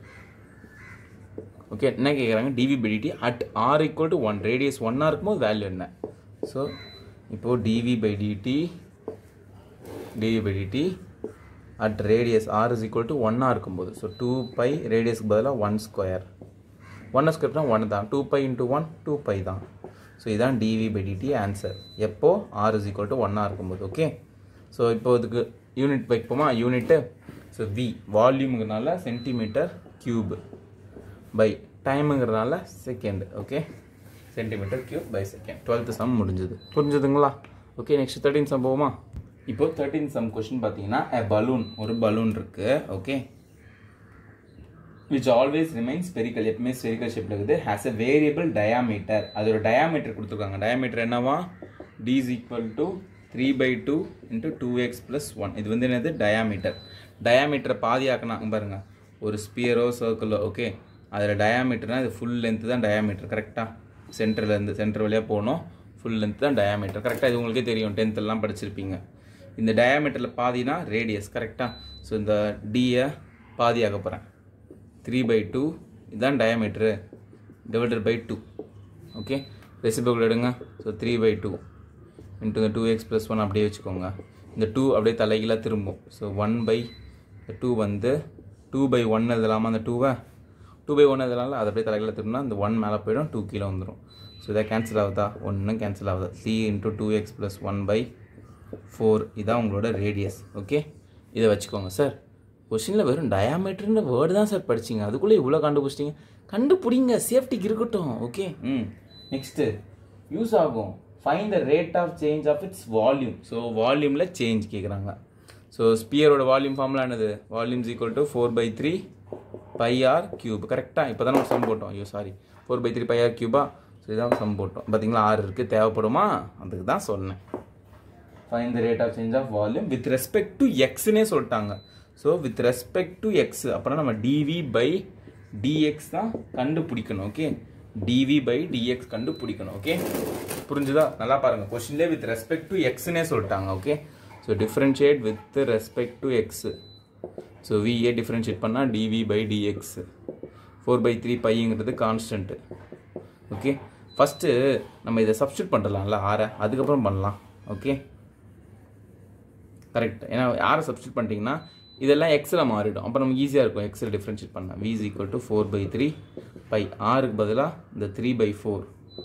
S1: ஓகே என்ன கேட்குறாங்க d v by DD at r equal to one radius ஒன்னாக இருக்கும்போது வேல்யூ என்ன ஸோ இப்போது d v by d t d v by DD at radius r is equal to ஒன்னாக இருக்கும்போது ஸோ டூ பை ரேடியஸ்க்கு பதிலாக ஒன் ஸ்கொயர் ஒன் ஸ்கொயர்னா ஒன் தான் two pi into one two pi தான் ஸோ இதான் டிவி பை டிடி ஆன்சர் எப்போ ஆர் இஸ் ஈக்குவல் டு ஒன்னாக இருக்கும்போது ஓகே ஸோ இப்போ இதுக்கு யூனிட் வைப்போமா யூனிட்டு ஸோ வி வால்யூமுங்கிறனால சென்டிமீட்டர் கியூப் பை டைமுங்கிறனால second okay centimetre cube by second twelfth sum முடிஞ்சது புரிஞ்சுதுங்களா ஓகே நெக்ஸ்ட் தேர்ட்டின் சம் போகுமா இப்போ தேர்ட்டின் சம் கொஷின் பார்த்தீங்கன்னா எ பலூன் ஒரு பலூன் இருக்கு okay which always remain spherical எப்பவுமே ஸ்பெரிக்கல் ஷேப்பில் இருக்குது ஹேஸ் அ வேரியபிள் டயாமீட்டர் அது ஒரு டயாமீட்டர் கொடுத்துருக்காங்க டயாமீட்டர் என்னவா d is equal to three by two into two x plus one இது வந்து என்னது டயாமீட்டர் டயாமீட்டரை பாதியாக்கினா பாருங்க ஒரு ஸ்பியரோ சர்க்கிளோ ஓகே அதில் டயாமீட்டர்னா இது ஃபுல் லென்த்து தான் டயாமீட்டர் கரெக்டாக சென்டர்லேருந்து சென்டர் வழியாக போகணும் ஃபுல் லென்த் தான் டயாமீட்டர் கரெக்டாக இது உங்களுக்கே தெரியும் டென்த்தெல்லாம் படிச்சிருப்பீங்க இந்த டயாமீட்டரில் பாதினா ரேடியஸ் கரெக்டாக ஸோ இந்த டியை பாதியாக்க போகிறேன் த்ரீ பை டூ இதுதான் diameter divided by two okay reciprocal எடுங்க so three by two into இந்த டூ எக்ஸ் ப்ளஸ் ஒன் அப்படியே வச்சுக்கோங்க இந்த டூ அப்படியே தலைகீழாக திரும்பும் ஸோ ஒன் பை இந்த டூ வந்து டூ பை ஒன் எழுதலாமா அந்த டூவை டூ பை ஒன் எழுதலாம்ல அது அப்படியே தலைகீழாக திரும்பினா இந்த ஒன் மேலே போயிடும் டூ கீழே வந்துடும் ஸோ இதை கேன்சல் ஆகுதா ஒன்றும் கேன்சல் ஆகுதா three into two x plus one by four இதான் உங்களோட ரேடியஸ் ஓகே இதை வச்சுக்கோங்க சார் கொஷினில் வெறும் டயாமீட்டர்ன்ற வேர்டு தான் சார் படிச்சிங்க அதுக்குள்ளே இவ்வளோ கண்டுபிடிச்சிட்டிங்க கண்டுபிடிங்க சேஃப்டிக்கு இருக்கட்டும் ஓகே ம் நெக்ஸ்ட்டு யூஸ் ஆகும் find the rate of change of its volume so வால்யூமில் சேஞ்ச் கேட்குறாங்க ஸோ ஸ்பியரோட வால்யூம் ஃபார்முலா என்னது volume's equal to four by three pi r cube கரெக்டாக இப்போ தானே ஒரு சம் போட்டோம் ஐயோ sorry four by three pi r கியூபா ஸோ இதான் சம் போட்டோம் பார்த்தீங்களா ஆறு இருக்குது தேவைப்படுமா அதுக்கு தான் சொன்னேன் find the rate of change of volume with respect to எக்ஸ்னே சொல்லிட்டாங்க so with respect to x அப்புறம் நம்ம டிவி பை டிஎக்ஸ் தான் கண்டுபிடிக்கணும் ஓகே டிவி பை டிஎக்ஸ் கண்டுபிடிக்கணும் ஓகே புரிஞ்சுதா நல்லா பாருங்க கொஸ்டின்லேயே வித் ரெஸ்பெக்ட் டு எக்ஸ்னே சொல்லிட்டாங்க okay so differentiate with respect to x so விஏ டிஃப்ரென்ஷியேட் பண்ணால் TV by dx four by three பைங்கிறது கான்ஸ்டன்ட்டு ஓகே ஃபஸ்ட்டு நம்ம இதை சப்ஸ்டியூட் பண்ணலாம்ல ஆரை அதுக்கப்புறம் பண்ணலாம் ஓகே கரெக்ட் ஏன்னா ஆரை சப்ஸ்டியூட் பண்ணிட்டீங்கன்னா இதெல்லாம் எக்ஸில் மாறிடும் அப்போ நமக்கு ஈஸியாக இருக்கும் எக்ஸில் டிஃப்ரென்ஷியேட் பண்ண v is equal to four by three pi ஆருக்கு பதிலாக இந்த three by four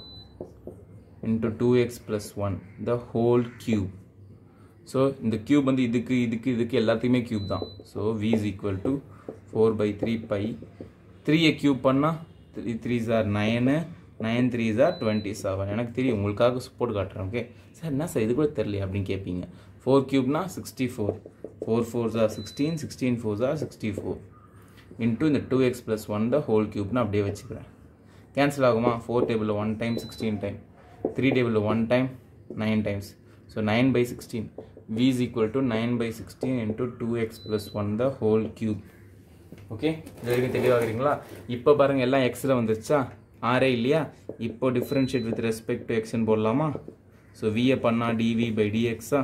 S1: into two x plus one the whole cube so இந்த கியூப் வந்து இதுக்கு இதுக்கு இதுக்கு எல்லாத்துக்குமே கியூப் தான் so v is equal to four by three pi த்ரீயை கியூப் பண்ணால் three three are nine nine three are twenty seven எனக்கு தெரியும் உங்களுக்காக சப்போர்ட் காட்டுறேன் ஓகே சார் என்ன சார் இது கூட தெரியல அப்படின்னு கேட்பீங்க ஃபோர் கியூப்னா sixty four four four are sixteen sixteen four are sixty four into இந்த two x plus one the whole கியூப்னு அப்படியே வச்சுக்கிறேன் கேன்சல் ஆகுமா ஃபோர் டேபிளில் one time sixteen time three டேபிளில் one time nine times so nine by sixteen v is equal to 9 by 16 into 2x plus 1 the whole cube okay இது வரைக்கும் தெளிவாகிறீங்களா இப்போ பாருங்க எல்லாம் எக்ஸில் வந்துருச்சா ஆரே இல்லையா இப்போ டிஃப்ரென்ஷியேட் வித் ரெஸ்பெக்ட் டு எக்ஸ்ன்னு போடலாமா ஸோ விஏ பண்ணா டிவி பை டிஎக்ஸா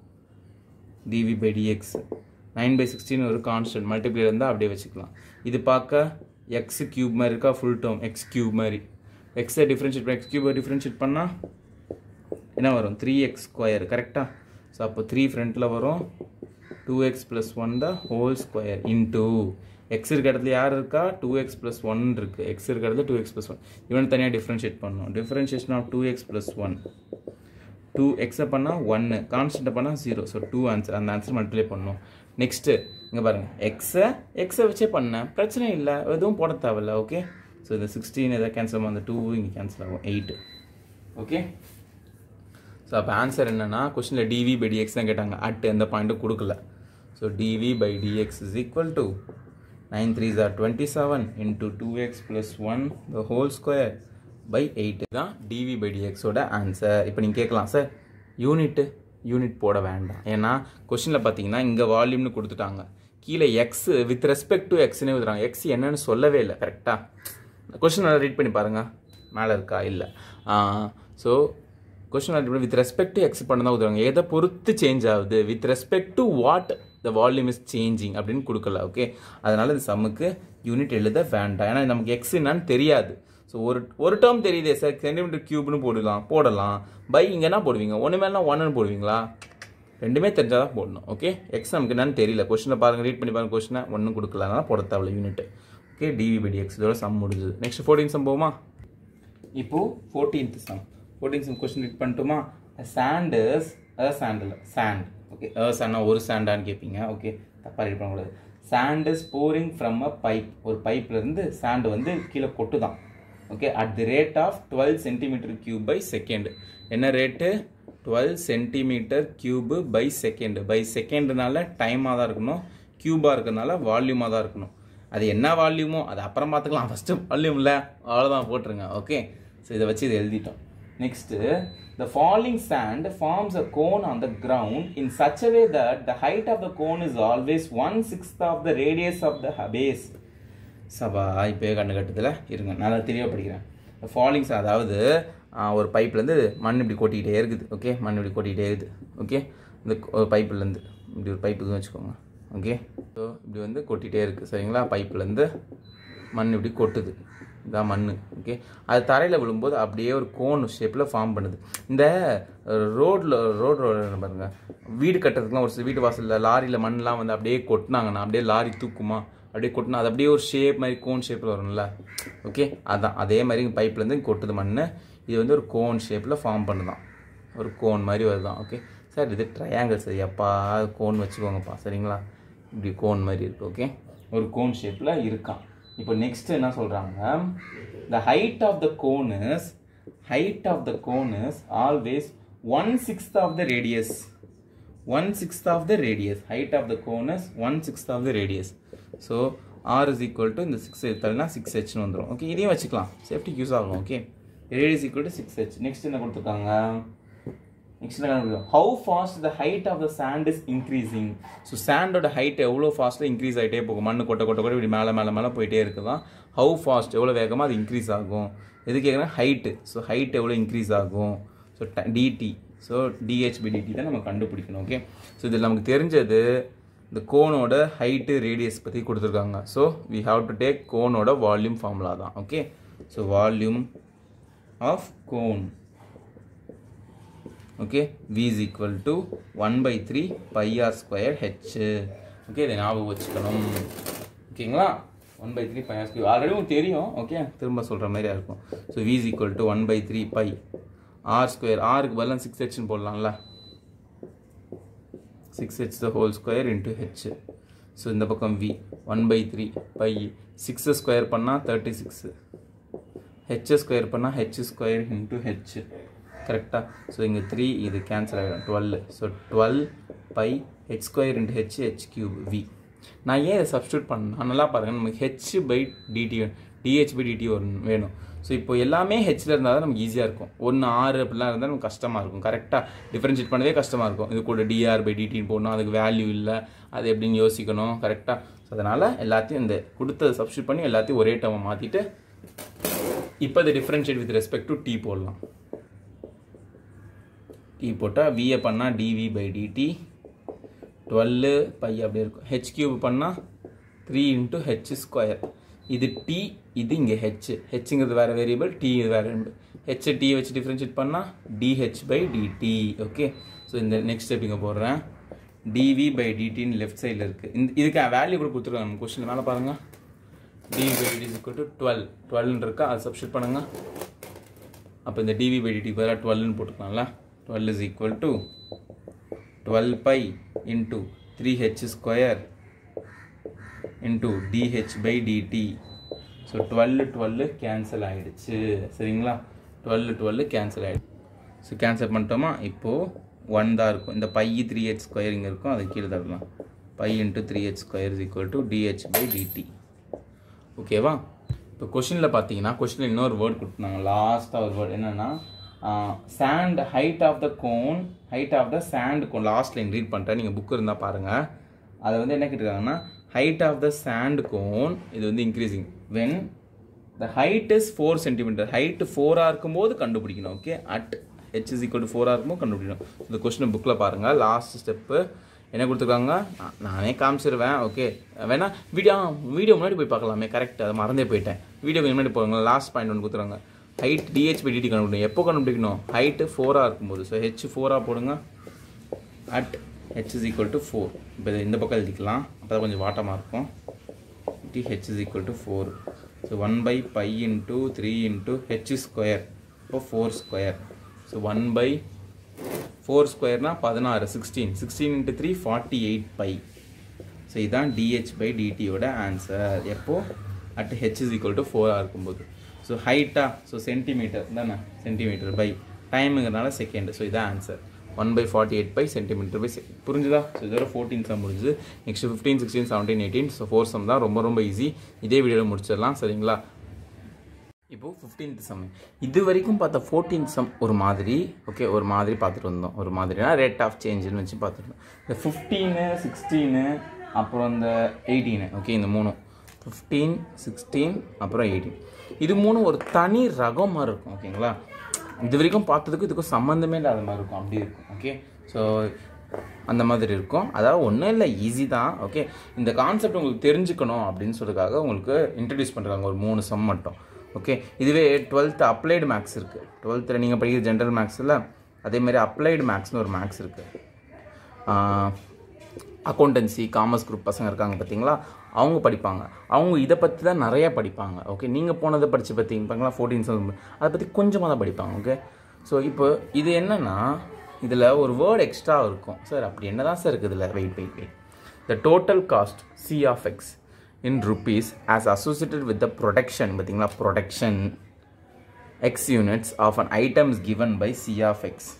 S1: dv by dx nine by sixteen ஒரு கான்ஸ்டன்ட் மல்டிப்ளை இருந்தால் அப்படியே வச்சுக்கலாம் இது பார்க்க எக்ஸ் கியூப் மாதிரி இருக்கா ஃபுல் டேர்ம் எக்ஸ் கியூப் மாதிரி எக்ஸை டிஃப்ரென்ஷியேட் பண்ண எக்ஸ் கியூபை டிஃப்ரென்ஷியேட் பண்ணால் என்ன வரும் த்ரீ எக்ஸ் ஸ்கொயர் கரெக்டாக ஸோ அப்போ த்ரீ ஃப்ரண்ட்டில் வரும் two x plus one the whole square into x இருக்க இடத்துல யார் இருக்கா டூ எக்ஸ் ப்ளஸ் ஒன் இருக்குது எக்ஸ் இருக்க இடத்துல டூ எக்ஸ் ப்ளஸ் ஒன் இவன் தனியாக டிஃப்ரென்ஷியேட் பண்ணணும் differentiation of two x plus one two எக்ஸை பண்ணால் ஒன்று கான்ஸ்டண்ட்டை பண்ணால் ஜீரோ ஸோ டூ ஆன்சர் அந்த ஆன்சர் மல்டிப்ளை பண்ணணும் நெக்ஸ்ட்டு இங்கே பாருங்கள் எக்ஸை எக்ஸை வச்சே பண்ணேன் பிரச்சனை இல்லை எதுவும் போட தேவையில்ல ஓகே ஸோ இந்த சிக்ஸ்டீன் எதாவது கேன்சல் ஆகும் அந்த டூ இங்கே கேன்சல் ஆகும் எயிட் ஓகே ஸோ அப்போ ஆன்சர் என்னன்னா கொஸ்டினில் டிவி பை டிஎக்ஸ் தான் கேட்டாங்க அட் எந்த பாயிண்ட்டும் கொடுக்கல so dv by dx is equal to nine three are twenty seven into two x plus one the whole square by eight தான் டிவி பை டிஎக்ஸோட ஆன்சர் இப்போ நீங்கள் கேட்கலாம் சார் யூனிட்டு யூனிட் போட வேண்டாம் ஏன்னா கொஷினில் பார்த்தீங்கன்னா இங்கே வால்யூம்னு கொடுத்துட்டாங்க கீழே எக்ஸ் வித் ரெஸ்பெக்ட் டு எக்ஸ்னே விடுறாங்க எக்ஸ் என்னன்னு சொல்லவே இல்லை கரெக்டாக கொஷின் நல்லா ரீட் பண்ணி பாருங்கள் மேலே இருக்கா இல்லை so question already with respect to x பண்ண தான் உதவுறாங்க எதை பொறுத்து சேஞ்ச் ஆகுது with respect to what the volume is changing அப்படின்னு கொடுக்கல ஓகே அதனால இந்த சம்முக்கு யூனிட் எழுத வேண்டாம் ஏன்னா நமக்கு எக்ஸ் என்னன்னு தெரியாது ஸோ ஒரு ஒரு டேர்ம் தெரியுதே சார் சென்டிமீட்டர் கியூப்னு போடலாம் போடலாம் பை இங்கே என்ன போடுவீங்க ஒன்று மேலாம் ஒன்னு போடுவீங்களா ரெண்டுமே தெரிஞ்சால் தான் போடணும் ஓகே எக்ஸ் நமக்கு என்னன்னு தெரியல கொஸ்டினை பாருங்கள் ரீட் பண்ணி பாருங்க கொஸ்டினை ஒன்றும் கொடுக்கல அதனால போட தேவையில்ல unit okay dv by x இதோட சம் முடிஞ்சது நெக்ஸ்ட் ஃபோர்டீன் சம் போகுமா இப்போ fourteenth sum fourteenth sum question read பண்ணட்டுமா சாண்டஸ் அதாவது சாண்டில் சாண்ட் ஓகே சாண்டா ஒரு சாண்டான்னு கேட்பீங்க ஓகே தப்பாக ரீட் பண்ணக்கூடாது sand is pouring from a pipe ஒரு பைப்லேருந்து சாண்டு வந்து கீழே கொட்டுதான் okay at the rate of twelve centimetre cube by second என்ன rate twelve centimetre cube by second by செகண்ட்னால டைமாக தான் இருக்கணும் கியூபாக இருக்கிறதுனால வால்யூமாக தான் இருக்கணும் அது என்ன வால்யூமோ அது அப்புறம் பார்த்துக்கலாம் ஃபஸ்ட்டு வால்யூம் இல்லை அவ்வளோதான் போட்டுருங்க ஓகே ஸோ இதை வச்சு இதை எழுதிட்டோம் next the falling sand forms a cone on the ground in such a way that the height of the cone is always one sixth of the radius of the base சபா இப்போயே கண்ணு கட்டுதில் இருங்க நான் அதை தெளிவாக படிக்கிறேன் ஃபாலிங்ஸ் அதாவது ஆஹ், ஒரு பைப்லேருந்து மண் இப்படி கொட்டிக்கிட்டே இருக்குது ஓகே மண் இப்படி கொட்டிக்கிட்டே இருக்குது ஓகே இந்த ஒரு பைப்புலேருந்து இப்படி ஒரு பைப்புக்கு வச்சுக்கோங்க ஓகே ஸோ இப்படி வந்து கொட்டிகிட்டே இருக்குது சரிங்களா பைப்புலேருந்து மண் இப்படி கொட்டுது இதான் மண் ஓகே அது தரையில் விழும்போது அப்படியே ஒரு கோன் ஷேப்பில் ஃபார்ம் பண்ணுது இந்த ரோட்டில் ரோட் ரோடு பாருங்க வீடு கட்டுறதுக்குலாம் ஒரு சில வீட்டு வாசலில் லாரியில் மண்ணெலாம் வந்து அப்படியே கொட்டினாங்கன்னா அப்படியே லாரி தூக்குமா அப்படியே கொட்டினா அது அப்படியே ஒரு ஷேப் மாதிரி கோன் ஷேப்பில் வரும்ல ஓகே அதான் அதே மாதிரி பைப்லேருந்து கொட்டுது மண் இது வந்து ஒரு கோன் ஷேப்பில் ஃபார்ம் பண்ணுதான் ஒரு கோன் மாதிரி வருதான் ஓகே சார் இது ட்ரையாங்கிள் சரி அப்பா கோன் வச்சுக்கோங்கப்பா சரிங்களா இப்படி கோன் மாதிரி இருக்கு ஓகே ஒரு கோன் ஷேப்பில் இருக்கான் இப்போ நெக்ஸ்ட் என்ன சொல்கிறாங்க the height of the cone is height of the cone is always one sixth of the radius one sixth of the radius height of the cone is one sixth of the radius so r is equal to இந்த six எடுத்தாலும்னா six ஹெச்னு வந்துடும் okay இதையும் வச்சுக்கலாம் சேஃப்டிக்கு use ஆகும் okay radius equal to six h next என்ன கொடுத்துருக்காங்க நெக்ஸ்ட் என்ன how fast the height of the sand is increasing so சாண்டோட ஹைட் எவ்வளோ ஃபாஸ்ட்டாக இன்க்ரீஸ் ஆகிட்டே போகும் மண்ணு கொட்ட கொட்ட கொட்ட இப்படி மேலே மேலே மேலே போயிட்டே இருக்குதான் ஹவு ஃபாஸ்ட் எவ்வளோ வேகமாக அது இன்க்ரீஸ் ஆகும் எது கேட்குறேன் ஹைட்டு ஸோ ஹைட் எவ்வளோ இன்க்ரீஸ் ஆகும் so dt so dh by dt தான் நம்ம கண்டுபிடிக்கணும் ஓகே ஸோ இதில் நமக்கு தெரிஞ்சது இந்த கோனோட ஹைட்டு ரேடியஸ் பற்றி கொடுத்துருக்காங்க so we have to take கோனோட வால்யூம் ஃபார்முலா தான் okay so volume of cone okay v is equal to 1 by 3 pi r square h okay இதை ஞாபகம் வச்சுக்கணும் ஓகேங்களா one by three pi r square already உங்களுக்கு தெரியும் ஓகே திரும்ப சொல்கிற மாதிரியா இருக்கும் so v is equal to 1 by 3 pi r square ஆருக்கு பதிலாக சிக்ஸ் ஹெச்னு போடலாம்ல six h the whole square into h so இந்த பக்கம் v one by three pi சிக்ஸை ஸ்கொயர் பண்ணால் தேர்ட்டி சிக்ஸு ஹெச் ஸ்கொயர் பண்ணால் ஹெச் ஸ்கொயர் இன்ட்டு ஹெச் கரெக்டாக ஸோ இங்கே த்ரீ இது கேன்சல் ஆகிடும் twelve so twelve pi h square into h h cube v நான் ஏன் இதை சப்ஸ்டியூட் பண்ணேன் நல்லா பாருங்கள் நமக்கு h by dt dh by dt வரும் வேணும் ஸோ இப்போ எல்லாமே ஹெச்சில் இருந்தால் தான் நமக்கு ஈஸியாக இருக்கும் ஒன்று ஆறு அப்படிலாம் இருந்தால் நமக்கு கஷ்டமாக இருக்கும் கரெக்டாக டிஃப்ரென்ஷியேட் பண்ணவே கஷ்டமாக இருக்கும் இது கூட டிஆர் பை டிடின்னு போடணும் அதுக்கு வேல்யூ இல்லை அது எப்படின்னு யோசிக்கணும் கரெக்டாக ஸோ அதனால் எல்லாத்தையும் இந்த கொடுத்ததை சப்ஸ்டியூட் பண்ணி எல்லாத்தையும் ஒரே டேர்மை மாற்றிட்டு இப்போ இது differentiate with respect to t போடலாம் டி போட்டால் விஏ பண்ணால் TV by dt twelve pi அப்படியே இருக்கும் ஹெச் கியூப் பண்ணால் த்ரீ இன்ட்டு ஹெச் ஸ்கொயர் இது டி இது இங்கே ஹெச் ஹெச்ங்கிறது வேறு வேரியபிள் டி இது வேறு ஹெச் டி வச்சு டிஃப்ரென்ஷியேட் பண்ணால் dh by dt okay so இந்த நெக்ஸ்ட் ஸ்டெப் இங்கே போடுறேன் டிவி பை டிடின்னு லெஃப்ட் சைடில் இருக்குது இந்த இதுக்கு வேல்யூ கூட கொடுத்துருக்காங்க நம்ம கொஸ்டின் மேலே பாருங்கள் dv by DD is to twelve டுவெல்னு இருக்கா அதை சப்ஸ்டியூட் பண்ணுங்கள் அப்போ இந்த டிவி பை டிடி பதிலாக டுவெல்னு போட்டுக்கலாம்ல twelve is equal to twelve pi into three h square into dh by DD so twelve twelve cancel ஆகிடுச்சு சரிங்களா டுவெல் டுவெல் கேன்சல் ஆகிடுச்சு ஸோ கேன்சல் பண்ணிட்டோமா இப்போது ஒன் தான் இருக்கும் இந்த பை த்ரீ ஹெச் ஸ்கொயர் இங்கே இருக்கும் அது கீழே தரலாம் pi into three h square is equal to dh by dt ஓகேவா இப்போ கொஷினில் பார்த்தீங்கன்னா கொஷினில் இன்னொரு வேர்ட் கொடுத்துருந்தாங்க லாஸ்ட்டாக ஒரு வேர்ட் என்னென்னா sand height of the cone height of the sand cone last line read பண்ணுறேன் நீங்கள் புக் இருந்தால் பாருங்கள் அதை வந்து என்ன கேட்டிருக்காங்கன்னா height of the sand cone இது வந்து increasing when the height is four centimetre height ஃபோராக இருக்கும்போது கண்டுபிடிக்கணும் okay at h is equal to ஃபோராக இருக்கும்போது கண்டுபிடிக்கணும் இந்த கொஸ்டின் புக்கில் பாருங்கள் லாஸ்ட் ஸ்டெப்பு என்ன கொடுத்துருக்காங்க நான் நானே காமிச்சிருவேன் ஓகே வேணா வீடியோ வீடியோ முன்னாடி போய் பார்க்கலாமே கரெக்ட் அதை மறந்தே போயிட்டேன் வீடியோ முன்னாடி போவாங்க லாஸ்ட் பாயிண்ட் ஒன்று கொடுத்துருக்காங்க ஹைட் டிஹெச் பை டிடி கண்டுபிடிக்கணும் எப்போ கண்டுபிடிக்கணும் ஹைட்டு ஃபோராக இருக்கும்போது ஸோ ஹெச் ஃபோராக போடுங்க at h is equal to four இப்போ இந்த பக்கம் எழுதிக்கலாம் அப்போ தான் கொஞ்சம் வாட்டமாக இருக்கும் d h is equal to four so one by pi into three into h square இப்போ four square so one by four ஸ்கொயர்னா பதினாறு sixteen sixteen into three forty eight pi so இதுதான் டிஹெச் பை டிடியோட answer எப்போ at h is equal to ஃபோராக இருக்கும்போது so ஹைட்டா so centimetre தானே சென்டிமீட்டர் பை டைமுங்கிறனால செகண்ட் ஸோ இதான் answer one by forty eight pi centimetre by புரிஞ்சுதா ஸோ இதோட ஃபோர்டீன் சம் முடிஞ்சுது next fifteen sixteen seventeen eighteen so four sum தான் ரொம்ப ரொம்ப ஈஸி இதே வீடியோவில் முடிச்சிடலாம் சரிங்களா இப்போது ஃபிஃப்டீன்த் சம் இது வரைக்கும் பார்த்த ஃபோர்டீன்த் சம் ஒரு மாதிரி ஓகே ஒரு மாதிரி பார்த்துட்டு வந்தோம் ஒரு மாதிரினா ரேட் ஆஃப் சேஞ்சுன்னு வச்சு பார்த்துட்டு இருந்தோம் இந்த ஃபிஃப்டீனு சிக்ஸ்டீனு அப்புறம் இந்த எயிட்டீனு ஓகே இந்த மூணும் ஃபிஃப்டீன் சிக்ஸ்டீன் அப்புறம் எயிட்டீன் இது மூணும் ஒரு தனி ரகம் மாதிரி இருக்கும் ஓகேங்களா இது வரைக்கும் பார்த்ததுக்கும் இதுக்கும் சம்மந்தமே இல்லாத மாதிரி இருக்கும் அப்படி இருக்கும் ஓகே ஸோ அந்த மாதிரி இருக்கும் அதாவது ஒன்றும் இல்லை ஈஸி தான் ஓகே இந்த கான்செப்ட் உங்களுக்கு தெரிஞ்சுக்கணும் அப்படின்னு சொல்றதுக்காக உங்களுக்கு இன்ட்ரடியூஸ் பண்ணுறாங்க ஒரு மூணு சம் மட்டும் ஓகே இதுவே டுவெல்த்து அப்ளைடு மேக்ஸ் இருக்குது டுவெல்த்தில் நீங்கள் படிக்கிற ஜென்ரல் மேக்ஸில் அதேமாதிரி அப்ளைடு மேக்ஸ்னு ஒரு மேக்ஸ் இருக்குது அக்கௌண்டன்சி காமர்ஸ் குரூப் பசங்க இருக்காங்க பார்த்தீங்களா அவங்க படிப்பாங்க அவங்க இதை பற்றி தான் நிறைய படிப்பாங்க ஓகே நீங்கள் போனதை படித்து பார்த்தீங்கன்னா ஃபோர்டீன் செவன் அதை பற்றி கொஞ்சமாக தான் படிப்பாங்க ஓகே ஸோ இப்போ இது என்னென்னா இதில் ஒரு வேர்ட் எக்ஸ்ட்ரா இருக்கும் சார் அப்படி என்ன தான் சார் இருக்குது இதில் wait wait wait the total cost C of x in rupees as associated with the production பார்த்தீங்களா production x units of an items given by C of x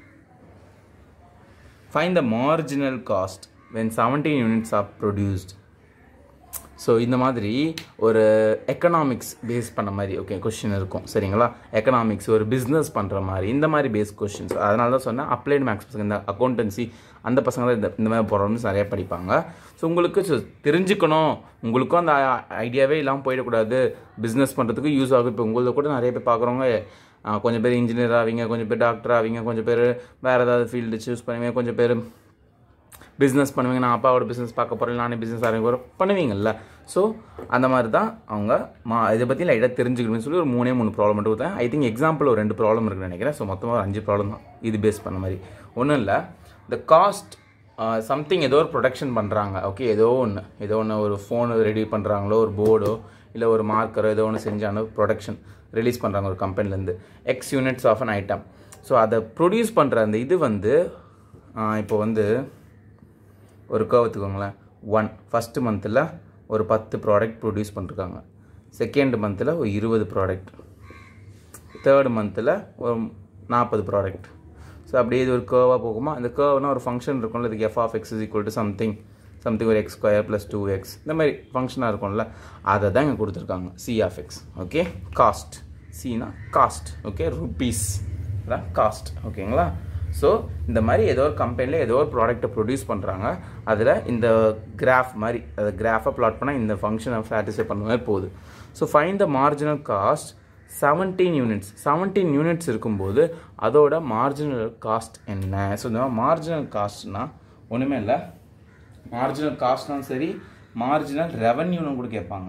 S1: find the marginal cost when 17 units are produced so இந்த மாதிரி ஒரு economics base பண்ண மாதிரி okay question இருக்கும் சரிங்களா economics ஒரு business பண்ணுற மாதிரி இந்த மாதிரி பேஸ் கொஷின்ஸ் அதனால தான் சொன்னேன் அப்ளைடு மேக்ஸ் பசங்க இந்த அக்கௌண்டன்சி அந்த பசங்க தான் இந்த இந்த மாதிரி ப்ராப்ளம்ஸ் நிறைய படிப்பாங்க ஸோ உங்களுக்கு so தெரிஞ்சுக்கணும் உங்களுக்கும் அந்த ஐடியாவே இல்லாமல் போயிடக்கூடாது பிஸ்னஸ் பண்ணுறதுக்கு யூஸ் ஆகும் இப்போ உங்களது கூட நிறைய பேர் பார்க்குறவங்க ஆஹ் கொஞ்சம் பேர் இன்ஜினியர் ஆவீங்க கொஞ்சம் பேர் டாக்டர் ஆவீங்க கொஞ்சம் பேர் வேறு ஏதாவது ஃபீல்டு சூஸ் பண்ணுவீங்க கொஞ்சம் பேர் பிஸ்னஸ் பண்ணுவீங்க நான் அப்பாவோட பிஸ்னஸ் பார்க்க போகிறேன் நானே பிஸ்னஸ் ஆரம்பிக்க போகிறேன் பண்ணுவீங்கல்ல ஸோ அந்த மாதிரி தான் அவங்க மா இதை பற்றி லைட்டாக தெரிஞ்சுக்கணும்னு சொல்லி ஒரு மூணே மூணு ப்ராப்ளம் மட்டும் கொடுத்தேன் ஐ திங்க் எக்ஸாம்பிள் ஒரு ரெண்டு ப்ராப்ளம் இருக்குன்னு நினைக்கிறேன் ஸோ மொத்தமாக ஒரு அஞ்சு ப்ராப்ளம் தான் இது பேஸ் பண்ண மாதிரி ஒன்றும் இல்லை இந்த காஸ்ட் சம்திங் ஏதோ ஒரு ப்ரொடக்ஷன் பண்ணுறாங்க ஓகே ஏதோ ஒன்று ஏதோ ஒன்று ஒரு ஃபோனு ரெடி பண்ணுறாங்களோ ஒரு போர்டோ இல்லை ஒரு மார்க்கரோ ஏதோ ஒன்று செஞ்சானோ ப்ரொடக்ஷன் ரிலீஸ் பண்ணுறாங்க ஒரு கம்பெனிலேருந்து x units of an item so அதை ப்ரொடியூஸ் பண்ணுற அந்த இது வந்து ஆஹ் இப்போ வந்து ஒரு கர்வ் எடுத்துக்கோங்களேன் ஒன் ஃபஸ்ட்டு மந்தில் ஒரு பத்து ப்ராடக்ட் ப்ரொடியூஸ் பண்ணிருக்காங்க செகண்ட் மந்தில் ஒரு இருபது ப்ராடக்ட் தேர்ட் மந்தில் ஒரு நாற்பது ப்ராடக்ட் ஸோ அப்படியே இது ஒரு கேர்வாக போகுமா அந்த கேர்வ்னா ஒரு ஃபங்க்ஷன் இருக்கும்ல இதுக்கு f of x is equal to something something ஒரு x square plus two x இந்த மாதிரி ஃபங்க்ஷனாக இருக்கும்ல அதை தான் இங்கே கொடுத்துருக்காங்க C of x okay cost சினா காஸ்ட் ஓகே ருபீஸ் அதான் காஸ்ட் ஓகேங்களா ஸோ இந்த மாதிரி ஏதோ ஒரு கம்பெனியில் ஏதோ ஒரு ப்ராடக்ட்டை ப்ரொடியூஸ் பண்ணுறாங்க அதில் இந்த கிராஃப் மாதிரி அதை கிராஃபை ப்ளாட் பண்ணால் இந்த ஃபங்க்ஷனை சாட்டிஸ்ஃபை பண்ண மாதிரி போகுது so find the marginal cost seventeen units seventeen units இருக்கும்போது அதோட மார்ஜினல் காஸ்ட் என்ன ஸோ இந்த மார்ஜினல் காஸ்ட்னா ஒன்றுமே இல்லை மார்ஜினல் காஸ்ட்னாலும் சரி மார்ஜினல் ரெவன்யூன்னு கூட கேட்பாங்க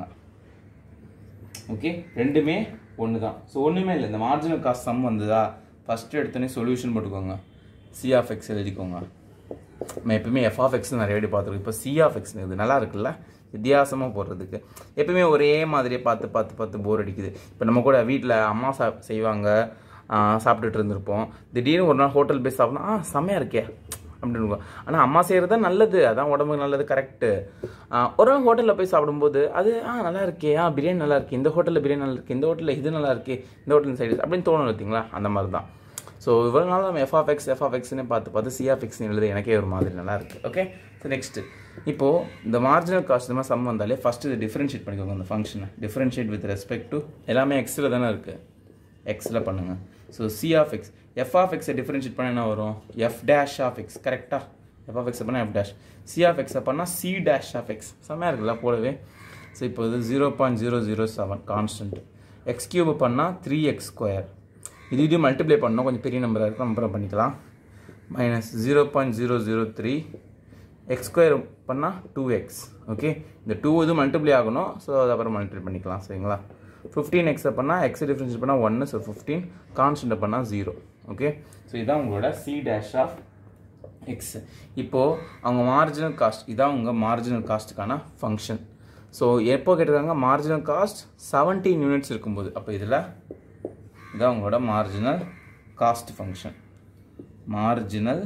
S1: ஓகே ரெண்டுமே ஒன்று தான் ஸோ ஒன்றுமே இல்லை இந்த மார்ஜினல் காஸ்ட் சம் வந்ததா ஃபஸ்ட்டு எடுத்தோடனே சொல்யூஷன் போட்டுக்கோங்க சி ஆஃப் எக்ஸ் எழுதிக்கோங்க நம்ம எப்பவுமே எஃப் ஆஃப் எக்ஸ் நிறைய வாட்டி பார்த்துருக்கோம் இப்போ சி ஆஃப் எக்ஸ் இது நல்லா இருக்குல்ல வித்தியாசமாக போடுறதுக்கு எப்பவுமே ஒரே மாதிரியே பார்த்து பார்த்து பார்த்து போர் அடிக்குது இப்போ நம்ம கூட வீட்டில் அம்மா சா செய்வாங்க ஆ, சாப்பிட்டுட்டு இருந்திருப்போம் திடீர்னு ஒரு நாள் ஹோட்டல் போய் சாப்பிட்டா ஆ செம்மையாக இருக்கே அப்படின்னு இருக்கும் ஆனால் அம்மா செய்கிறது தான் நல்லது அதான் உடம்புக்கு நல்லது கரெக்டு ஒரு ஹோட்டலில் போய் சாப்பிடும்போது அது ஆ நல்லா இருக்கே ஆ பிரியாணி நல்லா இருக்கு இந்த ஹோட்டலில் பிரியாணி நல்லா இருக்கு இந்த ஹோட்டலில் இது நல்லா இருக்கு இந்த ஹோட்டல் சைடு அப்படின்னு தோணும் பார்த்தீங்களா அந்த மாதிரி தான் ஸோ இவ்வளோ நாள் நம்ம f of x f of எக்ஸ்னு பார்த்து பார்த்து சி ஆஃப் எக்ஸ்னு எழுத எனக்கே ஒரு மாதிரி நல்லா இருக்கு ஓகே ஸோ நெக்ஸ்ட் இப்போது இந்த மார்ஜினல் காஸ்ட் இந்த மாதிரி சம் வந்தாலே ஃபஸ்ட்டு இது டிஃப்ரென்ஷியேட் பண்ணிக்கோங்க அந்த ஃபங்க்ஷனை டிஃப்ரென்ஷியேட் வித் ரெஸ்பெக்ட் டு எல்லாமே எக்ஸில் தானே இருக்குது எக்ஸில் பண்ணுங்கள் so C of x f of எக்ஸை டிஃப்ரென்ஷியேட் பண்ண என்ன வரும் எஃப் டேஷ் ஆஃப் எக்ஸ் கரெக்டாக எஃப் ஆஃப் எக்ஸை பண்ணால் எஃப் டேஷ் சி ஆஃப் எக்ஸை பண்ணால் சி டேஷ் ஆஃப் எக்ஸ் செம்மையாக இருக்குல்ல போலவே ஸோ இப்போ இது zero point zero zero seven constant x cube பண்ணால் த்ரீ எக்ஸ் ஸ்கொயர் இது இது மல்டிப்ளை பண்ணோம் கொஞ்சம் பெரிய நம்பராக இருக்கும் அப்புறம் பண்ணிக்கலாம் minus zero point zero zero three x square பண்ணால் டூ எக்ஸ் ஓகே இந்த டூ இது மல்டிப்ளை ஆகணும் ஸோ அது அப்புறம் மல்டிப்ளை பண்ணிக்கலாம் சரிங்களா ஃபிஃப்டீன் எக்ஸை பண்ணால் எக்ஸ் டிஃப்ரென்ஷியேட் பண்ணால் ஒன்று ஸோ ஃபிஃப்டீன் கான்ஸ்டன்ட்டை பண்ணால் ஜீரோ ஓகே ஸோ இதான் உங்களோட சி டேஷ் ஆஃப் எக்ஸ் இப்போது அவங்க மார்ஜினல் காஸ்ட் இதான் உங்கள் மார்ஜினல் காஸ்ட்டுக்கான ஃபங்க்ஷன் ஸோ எப்போ கேட்டிருக்காங்க மார்ஜினல் காஸ்ட் செவன்டீன் யூனிட்ஸ் இருக்கும்போது அப்போ இதில் இதான் உங்களோட marginal cost function marginal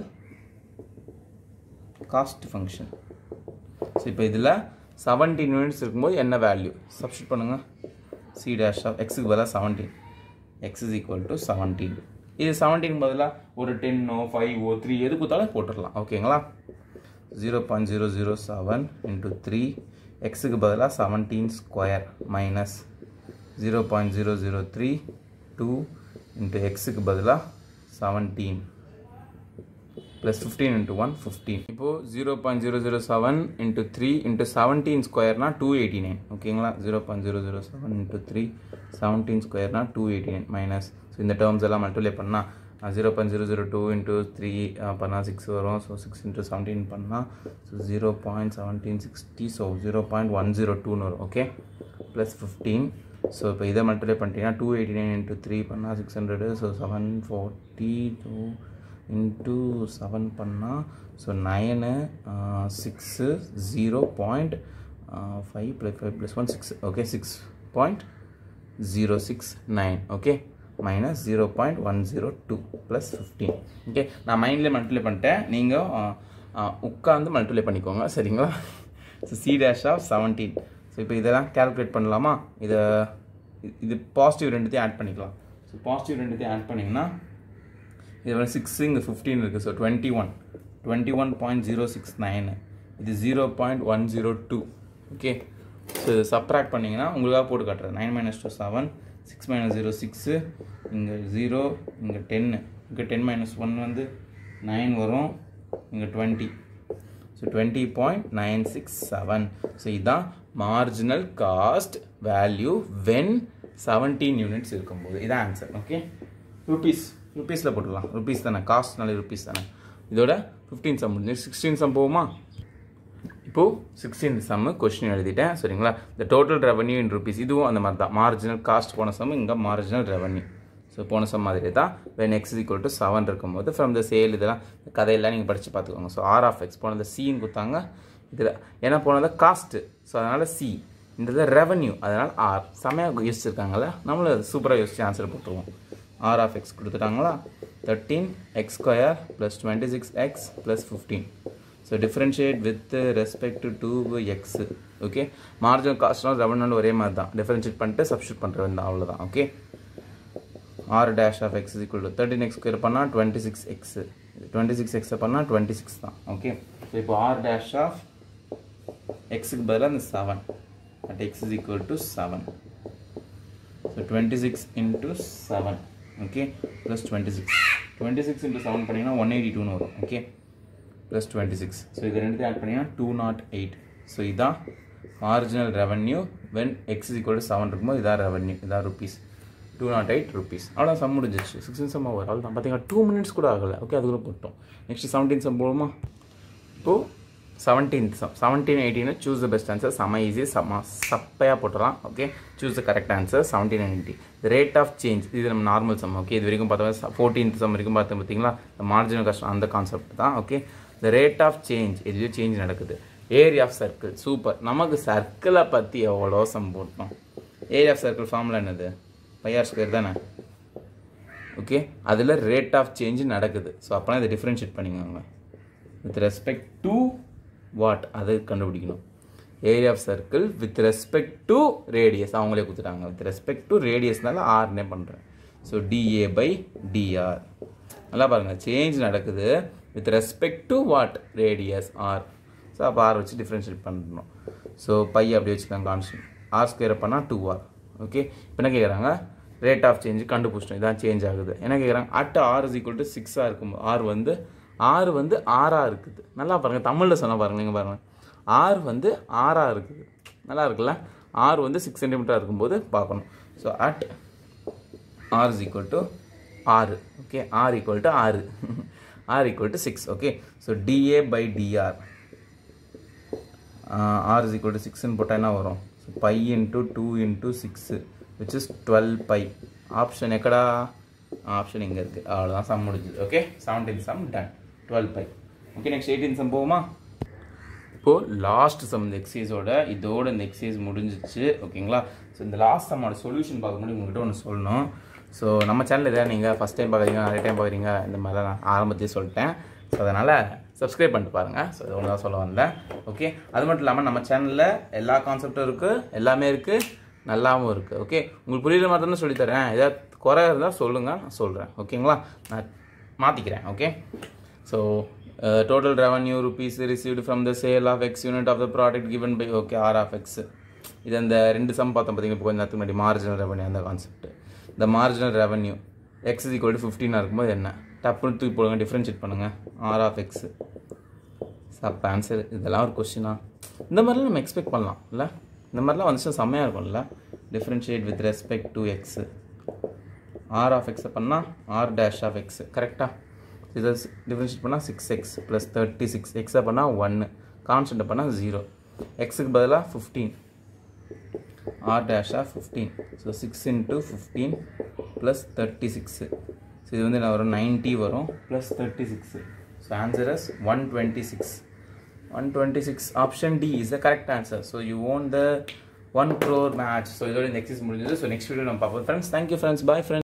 S1: cost function so இப்போ இதில் செவன்டீன் யூனிட்ஸ் இருக்கும்போது என்ன வேல்யூ சப்ஸ்டியூட் பண்ணுங்கள் சி டேஷ் ஆஃப் எக்ஸுக்கு பதிலாக seventeen x is equal to seventeen இது செவன்டீன் பதிலாக ஒரு டென்னோ ஃபைவோ த்ரீ எது கொடுத்தாலும் போட்டுடலாம் ஓகேங்களா zero point zero zero seven into three எக்ஸுக்கு பதிலாக seventeen square minus zero point zero zero three two into எக்ஸுக்கு பதிலாக seventeen plus fifteen into one fifteen இப்போது zero point zero zero seven into three into seventeen ஸ்கொயர்னா two eighty nine ஓகேங்களா zero point zero zero seven into three seventeen ஸ்கொயர்னா two eighty nine minus so இந்த terms எல்லாம் multiply பண்ணால் zero point zero zero two into three பண்ணால் six வரும் so six into seventeen பண்ணால் so zero point seventeen sixty so zero point one zero டூன்னு வரும் okay plus fifteen so இப்போ இதை மல்டிப்ளை பண்ணிட்டீங்கன்னா two eighty nine into three பண்ணால் six hundred so seven forty two into seven பண்ணால் so nine six zero point five plus five plus one six okay six point zero six nine okay minus zero point one zero two plus fifteen okay நான் மைண்ட்லேயே multiply பண்ணிட்டேன் நீங்கள் உட்காந்து multiply பண்ணிக்கோங்க சரிங்களா so C dash of seventeen so இப்போ இதெல்லாம் calculate பண்ணலாமா இதை இது பாசிட்டிவ் ரெண்டுத்தையும் ஆட் பண்ணிக்கலாம் ஸோ பாசிட்டிவ் ரெண்டுத்தையும் ஆட் பண்ணிங்கன்னா இது வந்து சிக்ஸ் இங்கே ஃபிஃப்டீன் இருக்குது so twenty one twenty one point zero six nine இது zero point one zero two okay so இது சப்ராக்ட் பண்ணிங்கன்னா உங்களுக்காக போட்டு காட்டுறேன் nine minus two seven six minus zero six இங்கே ஜீரோ இங்கே டென்னு இங்கே டென் மைனஸ் ஒன் வந்து நைன் வரும் இங்கே twenty so twenty point nine six seven so இதுதான் marginal cost value when seventeen units இருக்கும்போது இதான் ஆன்சர் ஓகே ருபீஸ் ருபீஸில் போட்டுடலாம் ருபீஸ் தானே காஸ்ட்னாலே ருபீஸ் தானே இதோட ஃபிஃப்டீன் சம் முடிஞ்சு சிக்ஸ்டீன் சம் போகுமா இப்போது சிக்ஸ்டீன் சம்மு கொஸ்டின் எழுதிட்டேன் சரிங்களா இந்த டோட்டல் ரெவன்யூ இன் ருபீஸ் இதுவும் அந்த மாதிரி தான் மார்ஜினல் காஸ்ட் போன சம் இங்கே மார்ஜினல் ரெவன்யூ ஸோ போன சம் மாதிரி தான் when x equal to seven இருக்கும்போது ஃப்ரம் த சேல் இதெல்லாம் இந்த கதையெல்லாம் நீங்கள் படித்து பார்த்துக்கோங்க ஸோ ஆர் ஆஃப் எக்ஸ் போனது சின்னு கொடுத்தாங்க இதில் ஏன்னா போனது காஸ்ட்டு ஸோ அதனால் சி இந்த இதில் ரெவன்யூ அதனால் ஆர் செமையாக யோசிச்சிருக்காங்கல்ல நம்மளும் சூப்பராக யோசிச்சு ஆன்சர் போட்டுருவோம் ஆர் ஆஃப் எக்ஸ் கொடுத்துட்டாங்களா thirteen x square plus twenty six x plus fifteen so differentiate with respect to x okay marginal காஸ்ட்னாலும் ரெவன்யூ ஒரே மாதிரி தான் டிஃப்ரென்ஷியேட் பண்ணிட்டு சப்ஸ்டியூட் பண்ணுறது தான் அவ்வளோதான் okay R dash of x equal to thirteen x square பண்ணால் twenty six x twenty six எக்ஸை பண்ணால் டுவெண்ட்டி சிக்ஸ் தான் ஓகே ஸோ இப்போ ஆர் டேஷ் ஆஃப் எக்ஸுக்கு பதிலாக இந்த seven at x is equal to seven so twenty six into seven okay plus twenty six twenty six into seven பண்ணிங்கன்னா one eighty டூன்னு வரும் okay plus twenty six so இது ரெண்டுத்தையும் add பண்ணிங்கன்னா two not eight so இதான் marginal revenue when x equal to seven இருக்கும்போது இதான் revenue இதான் rupees two not eight rupees அவ்வளோ சம் முடிஞ்சிச்சு சிக்ஸ்டீன் சம் ஓவர் அவ்வளோ தான் பார்த்தீங்கன்னா டூ மினிட்ஸ் கூட ஆகலை ஓகே அதுக்குள்ளே போட்டோம் நெக்ஸ்ட் செவன்டீன் சம் போடுமா இப்போது seventeenth sum seventeen eighteen choose the best answer செம ஈஸி செம்ம சப்பையாக போட்டுடலாம் okay choose the correct answer seventeen eighty rate of change இது நம்ம நார்மல் சம் ஓகே இது வரைக்கும் பார்த்தா ஃபோர்டீன்த் சம் வரைக்கும் பார்த்தோம் பார்த்தீங்களா மார்ஜினல் கஷ்டம் அந்த கான்செப்ட் தான் okay the rate of change எதுலேயும் சேஞ்ச் நடக்குது ஏரியா ஆஃப் சர்க்கிள் சூப்பர் நமக்கு சர்க்கிளை பற்றி எவ்வளோ சம் போட்டோம் ஏரியா ஆஃப் சர்க்கிள் ஃபார்முலா என்னது பையார் ஸ்கொயர் தானே ஓகே அதில் ரேட் ஆஃப் சேஞ்ச் நடக்குது ஸோ அப்போனா இதை டிஃப்ரென்ஷியேட் பண்ணிக்கோங்க வித் ரெஸ்பெக்ட் டு வாட் அது கண்டுபிடிக்கணும் area of circle with respect to radius அவங்களே கொடுத்துட்டாங்க வித் ரெஸ்பெக்ட் டு ரேடியஸ்னால ஆர்னே பண்ணுறேன் ஸோ டிஏ பை டிஆர் நல்லா பாருங்கள் சேஞ்ச் நடக்குது with respect to what radius R so அப்போ ஆர் வச்சு டிஃப்ரென்ஷியேட் பண்ணணும் ஸோ பை அப்படி வச்சுக்கலாம் கான்ஸ்டன்ட் ஆர் ஸ்கொயர் பண்ணால் டூ ஆர் ஓகே இப்போ என்ன கேட்குறாங்க ரேட் ஆஃப் சேஞ்ச் கண்டுபிடிச்சிட்டோம் இதான் சேஞ்ச் ஆகுது என்ன கேட்குறாங்க at R is equal to சிக்ஸாக இருக்கும் ஆர் வந்து ஆறு வந்து ஆறாக இருக்குது நல்லா பாருங்கள் தமிழில் சொன்னால் பாருங்கள் நீங்கள் பாருங்கள் ஆர் வந்து ஆறாக இருக்குது நல்லா இருக்குல்ல ஆர் வந்து சிக்ஸ் சென்டிமீட்டராக இருக்கும்போது பார்க்கணும் so at R is equal to ஆறு ஓகே ஆர் ஈக்குவல் டு ஆறு R equal to six okay so dA by dR R is equal to சிக்ஸ்ன்னு போட்டால் என்ன வரும் so pi into two into six which is twelve pi option எக்கடா option இங்கே இருக்குது அவ்வளோதான் சம் முடிஞ்சுது okay seventeen sum done twelve pi okay next eighteen sum போகுமா இப்போது லாஸ்ட் சம் இந்த எக்ஸசைஸோட இதோட இந்த எக்ஸசைஸ் முடிஞ்சிச்சு ஓகேங்களா ஸோ இந்த லாஸ்ட் சம்மோட சொல்யூஷன் பார்க்க முடியும் உங்கள்கிட்ட ஒன்று சொல்லணும் ஸோ நம்ம சேனல் எதாவது நீங்கள் ஃபஸ்ட் டைம் பார்க்குறீங்க நிறைய டைம் பார்க்குறீங்க இந்த மாதிரிலாம் நான் ஆரம்பத்தையே சொல்லிட்டேன் ஸோ அதனால் சப்ஸ்கிரைப் பண்ணிட்டு பாருங்கள் ஸோ இது ஒன்று தான் சொல்ல வந்தேன் ஓகே அது மட்டும் இல்லாமல் நம்ம சேனலில் எல்லா கான்செப்டும் இருக்குது எல்லாமே இருக்குது நல்லாவும் இருக்குது ஓகே உங்களுக்கு புரியுற மாதிரி தானே சொல்லித்தரேன் ஏதாவது குறை இருந்தால் சொல்லுங்கள் நான் சொல்கிறேன் ஓகேங்களா நான் மாற்றிக்கிறேன் okay so total revenue rupees received from the sale of x unit of the product given by okay R of x இது அந்த ரெண்டு சம் பார்த்தோம் பார்த்தீங்கன்னா இப்போ கொஞ்சம் நேரத்துக்கு முன்னாடி மார்ஜினல் ரெவன்யூ அந்த கான்செப்ட் இந்த marginal revenue x is equal to ஃபிஃப்டீனாக இருக்கும்போது என்ன டப்புன்னு தூக்கி போடுங்க டிஃப்ரென்ஷியேட் பண்ணுங்கள் ஆர் ஆஃப் எக்ஸ் அப்போ ஆன்சர் இதெல்லாம் ஒரு கொஸ்டினா இந்த மாதிரிலாம் நம்ம எக்ஸ்பெக்ட் பண்ணலாம் இல்லை இந்த மாதிரிலாம் வந்துச்சுன்னா செம்மையாக இருக்கும்ல differentiate with respect to x R of எக்ஸை பண்ணால் ஆர் டேஷ் ஆஃப் எக்ஸ் கரெக்டாக இதை டிஃப்ரென்ஷியேட் பண்ணால் six x plus thirty six எக்ஸை பண்ணால் ஒன்று கான்ஸ்டண்ட்டை பண்ணால் ஜீரோ எக்ஸுக்கு பதிலாக fifteen R dash of fifteen so six into fifteen plus thirty six so இது வந்து என்ன வரும் நைன்ட்டி வரும் plus thirty six so answer is one twenty six one twenty six option D is the correct answer so you won the one crore match so இதோட இந்த exercise முடிஞ்சது so next video நம்ம பார்ப்போம் friends thank you friends bye friends